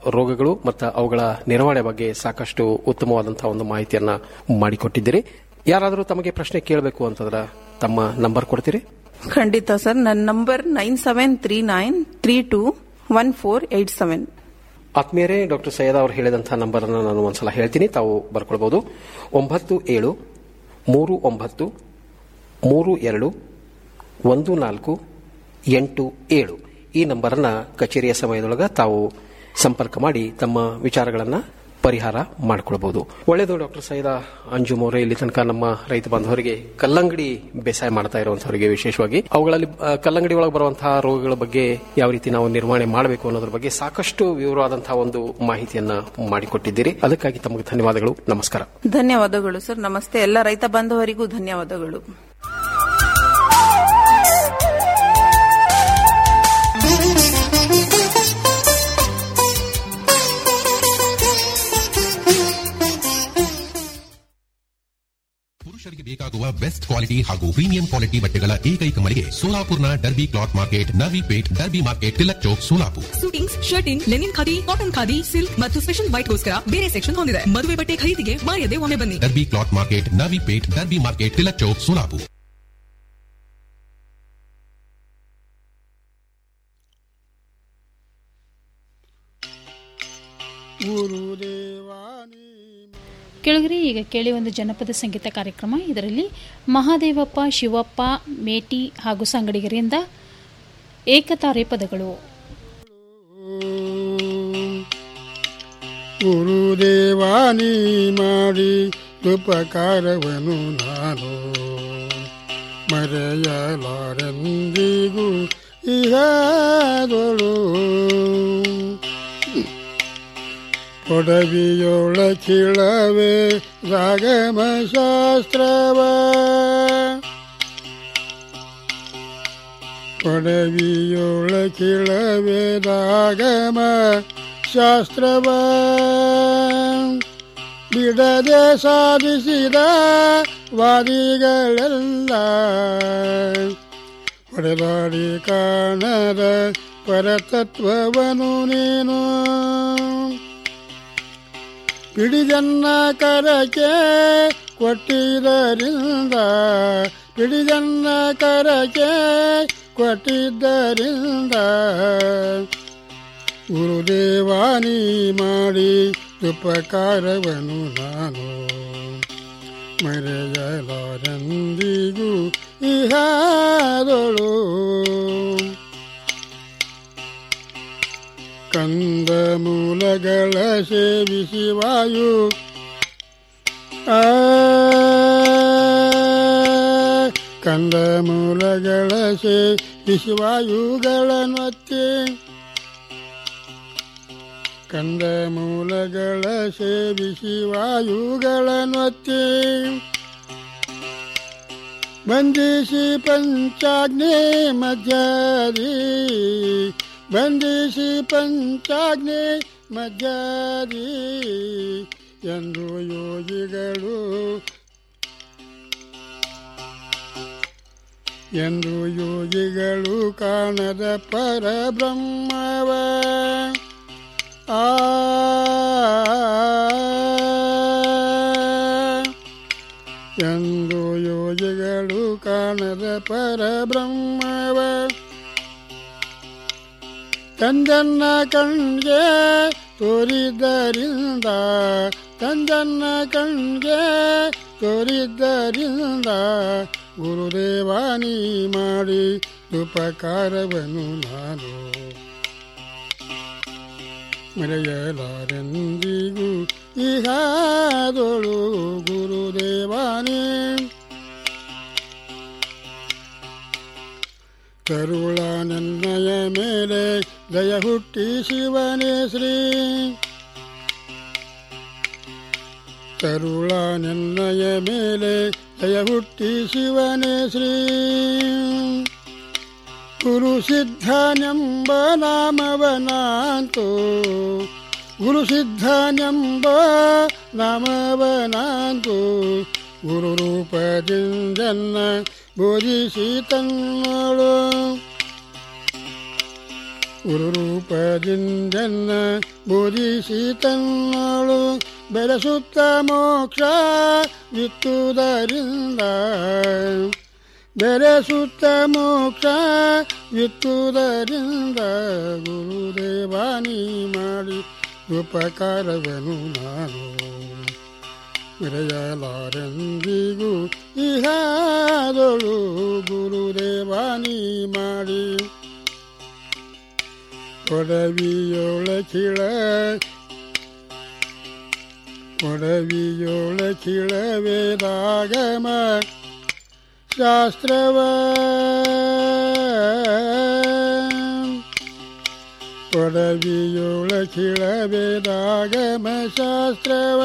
ರೋಗಗಳು ಮತ್ತು ಅವುಗಳ ನಿರ್ವಹಣೆ ಬಗ್ಗೆ ಸಾಕಷ್ಟು ಉತ್ತಮವಾದಂತಹ ಒಂದು ಮಾಹಿತಿಯನ್ನ ಮಾಡಿಕೊಟ್ಟಿದ್ದೀರಿ ಯಾರಾದರೂ ತಮಗೆ ಪ್ರಶ್ನೆ ಕೇಳಬೇಕು ಅಂತಂದ್ರೆ ತಮ್ಮ ನಂಬರ್ ಕೊಡ್ತೀರಿ ಖಂಡಿತ ಸರ್ ನನ್ನ number nine seven three nine three two one four eight seven ಆತ್ಮೀಯರೇ ಡಾಕ್ಟರ್ ಸೈಯದ್ ಅವರು ಹೇಳಿದಂತಹ ನಂಬರ್ ಅನ್ನು ನಾನು ಒಂದ್ಸಲ ಹೇಳ್ತೀನಿ ತಾವು ಬರ್ಕೊಳ್ಬಹುದು ಒಂಬತ್ತು ಏಳು ಮೂರು ಒಂಬತ್ತು ಮೂರು ಎರಡು ಒಂದು ನಾಲ್ಕು ಎಂಟು ಏಳು ಈ ನಂಬರನ್ನ ಕಚೇರಿಯ ಸಮಯದೊಳಗ ತಾವು ಸಂಪರ್ಕ ಮಾಡಿ ತಮ್ಮ ವಿಚಾರಗಳನ್ನ ಪರಿಹಾರ ಮಾಡಿಕೊಳ್ಬಹುದು ಒಳ್ಳೆಯದು ಡಾಕ್ಟರ್ ಸೈದಾ ಅಂಜುಮ್ ಅವರೇ ಇಲ್ಲಿ ತನಕ ನಮ್ಮ ರೈತ ಬಾಂಧವರಿಗೆ ಕಲ್ಲಂಗಡಿ ಬೇಸಾಯ ಮಾಡ್ತಾ ಇರುವಂತವರಿಗೆ ವಿಶೇಷವಾಗಿ ಅವುಗಳಲ್ಲಿ ಆ, ಕಲ್ಲಂಗಡಿ ಒಳಗೆ ಬರುವಂತಹ ರೋಗಗಳ ಬಗ್ಗೆ ಯಾವ ರೀತಿ ನಾವು ನಿರ್ವಹಣೆ ಮಾಡಬೇಕು ಅನ್ನೋದ್ರ ಬಗ್ಗೆ ಸಾಕಷ್ಟು ವಿವರವಾದಂತಹ ಒಂದು ಮಾಹಿತಿಯನ್ನ ಮಾಡಿಕೊಟ್ಟಿದ್ದೀರಿ ಅದಕ್ಕಾಗಿ ತಮಗೆ ಧನ್ಯವಾದಗಳು ನಮಸ್ಕಾರ ಧನ್ಯವಾದಗಳು ಸರ್ ನಮಸ್ತೆ ಎಲ್ಲ ರೈತ ಬಾಂಧವರಿಗೂ ಧನ್ಯವಾದಗಳು ಪುರುಷರಿಗೆ ಬೇಕಾಗುವ ಬೆಸ್ಟ್ ಕ್ವಾಲಿಟಿ ಹಾಗೂ ಪ್ರೀಮಿಯಂ ಕ್ವಾಲಿಟಿ ಬಟ್ಟೆಗಳ ಏಕೈಕ ಮಳಿಗೆ ಸೋಲಾಪುರ್ನ Derby cloth market Navi Peth Derby market Tilak Chowk Solapur suitings shirting linen khadi cotton khadi silk ಮತ್ತು ಸ್ಪೆಷಲ್ ವೈಟ್ಗೋಸ್ಕರ ಬೇರೆ ಸೆಕ್ಷನ್ ಹೊಂದಿದೆ ಮದುವೆ ಬಟ್ಟೆ ಖರೀದಿಗೆ ಮಾಯದೆ ಒಮ್ಮೆ ಬನ್ನಿ Derby cloth market Navi Peth Derby market Tilak Chowk Solapur ಕೆಳಗರೆ ಈಗ ಕೇಳಿ ಒಂದು ಜನಪದ ಸಂಗೀತ ಕಾರ್ಯಕ್ರಮ ಇದರಲ್ಲಿ ಮಹಾದೇವಪ್ಪ ಶಿವಪ್ಪ ಮೇಟಿ ಹಾಗೂ ಸಂಗಡಿಗರಿಂದ ಏಕತಾರೆ ಪದಗಳು ಗುರುದೇವಾನಿ ಮಾಡಿ ಉಪಕಾರವನು ನಾನು ಮರೆಯಲಾರೆಂದಿಗೂ ಇಹದೊಳು ಕೊಡವಿಯೊಳ ಕಿಳವೆ ರಾಗಮ ಶಾಸ್ತ್ರವ ಕೊಡವಿಯೊಳ ಕಿಳವೆ ರಾಗಮ ಶಾಸ್ತ್ರವ ಬಿಡದೆ ಸಾಧಿಸಿದ ವಾದಿಗಳೆಲ್ಲ ಹೊಡೆದಾಡಿ ಕಾಣದ ಪರತತ್ವವನು ನೀನು ಪಿಡಿಜನ್ನ ಕರಕೆ ಕೊಟ್ಟಿದ್ದರಿಂದ ಪಿಡಿಜನ್ನ ಕರಕೆ ಕೊಟ್ಟಿದ್ದರಿಂದ ಗುರುದೇವಾನಿ ಮಾಡಿ ಉಪಕಾರವನು ನಾನು ಮರೆಯಲಾರಂದಿಗೂ ಇಹಾದೊಳು ಕಂದ ಮೂಲಗಳ ಸೇವಿಸಿ ವಾಯು ಆ ಕಂದ ಮೂಲಗಳ ಸೇವಿಸಿ ವಾಯುಗಳನ್ನೊತ್ತಿ ಕಂದ ಮೂಲಗಳ ಸೇವಿಸಿ ವಾಯುಗಳನ್ನೊತ್ತಿ ಬಂಧಿಸಿ ಪಂಚಾಗ್ನಿ ಮಧ್ಯದಿ ಬಂಧಿಸಿ ಪಂಚಾಗ್ನಿ ಮಧ್ಯದಿ ಎಂದು ಯೋಗಿಗಳು ಎಂದು ಯೋಗಿಗಳು ಕಾಣದ ಪರಬ್ರಹ್ಮವ ಆ ಎಂದು ಯೋಗಿಗಳು ಕಾಣದ ಪರಬ್ರಹ್ಮವ ತಂದನ್ನ ಕಣ್ಗೆ ತೋರಿದ್ದರಿಂದ ತಂದನ್ನ ಕಣ್ಗೆ ತೋರಿದ್ದರಿಂದ ಗುರುದೇವಾನಿ ಮಾಡಿ ಉಪಕಾರವನು ನಾನು ಮರೆಯಲಾರೆಂದಿಗೂ ಇಹಾದೊಳು ಗುರುದೇವಾನಿ ಕರುಳ ನನ್ನಯ ಮೇಲೆ ದಯ ಹುಟ್ಟಿ ಶಿವನೇ ಶ್ರೀ ಕರುಳ ನನ್ನಯ ಮೇಲೆ ದಯ ಹುಟ್ಟಿ ಶಿವನೇ ಶ್ರೀ ಗುರು ಸಿದ್ಧನೆಂಬ ನಾಮವನಾಂತು ಗುರು ಸಿದ್ಧನೆಂಬ ನಾಮವನಾಂತು ಗುರು ರೂಪದಿಂದನ್ನ ಬೋಧಿಸಿ ತನ್ನಳು ಗುರುರೂಪದಿಂದೆನ್ನ ಬೋಧಿಸಿ ತನ್ನಳು ಬೆಳೆಸುತ್ತ ಮೋಕ್ಷ ವಿತ್ತುದರಿಂದ ಬೆರೆಸುತ್ತ ಮೋಕ್ಷ ವಿತ್ತುದರಿಂದ ಗುರುದೇವಾನಿ ಮಾಡಿ ಉಪಕಾರವನು ನಾನು ಮೆರೆಯಲಾರೆಂದಿಗೂ ಇಹಾದೊಳು ಗುರುದೇವಾನಿ ಮಾಡಿ ಕೊಡವಿಯೊಳಕಿಳ ಕೊಡವಿಯೊಳಕಿಳ ವೇದಾಗಮ ಶಾಸ್ತ್ರವ ಕೊಡವಿಯೊಳಕಿಳ ವೇದಾಗಮ ಶಾಸ್ತ್ರವ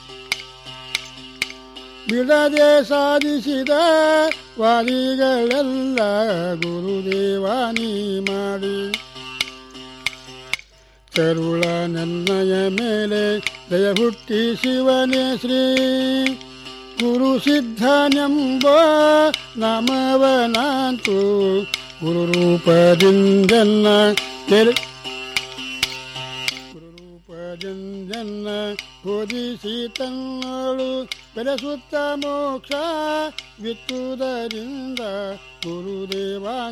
ಬಿಡದೆ ಸಾಧಿಸಿದ ವಾದಿಗಳೆಲ್ಲ ಗುರುದೇವಾನಿ ಮಾಡಿ ಕರುಳ ನನ್ನಯ ಮೇಲೆ ದಯ ಹುಟ್ಟಿ ಶಿವನೇ ಶ್ರೀ ಗುರು ಸಿದ್ಧನೆಂಬ ನಾಮವನಾಂತು ಗುರು ರೂಪದಿಂದನ್ನ ತೆರೆ ಗುರುರೂಪದಿಂದನ್ನ ಬೋಧಿಸಿ ತನ್ನಳು ಬೆಳೆಸುತ್ತ ಮೋಕ್ಷ ವಿತ್ತುದರಿಂದ ಗುರುದೇವ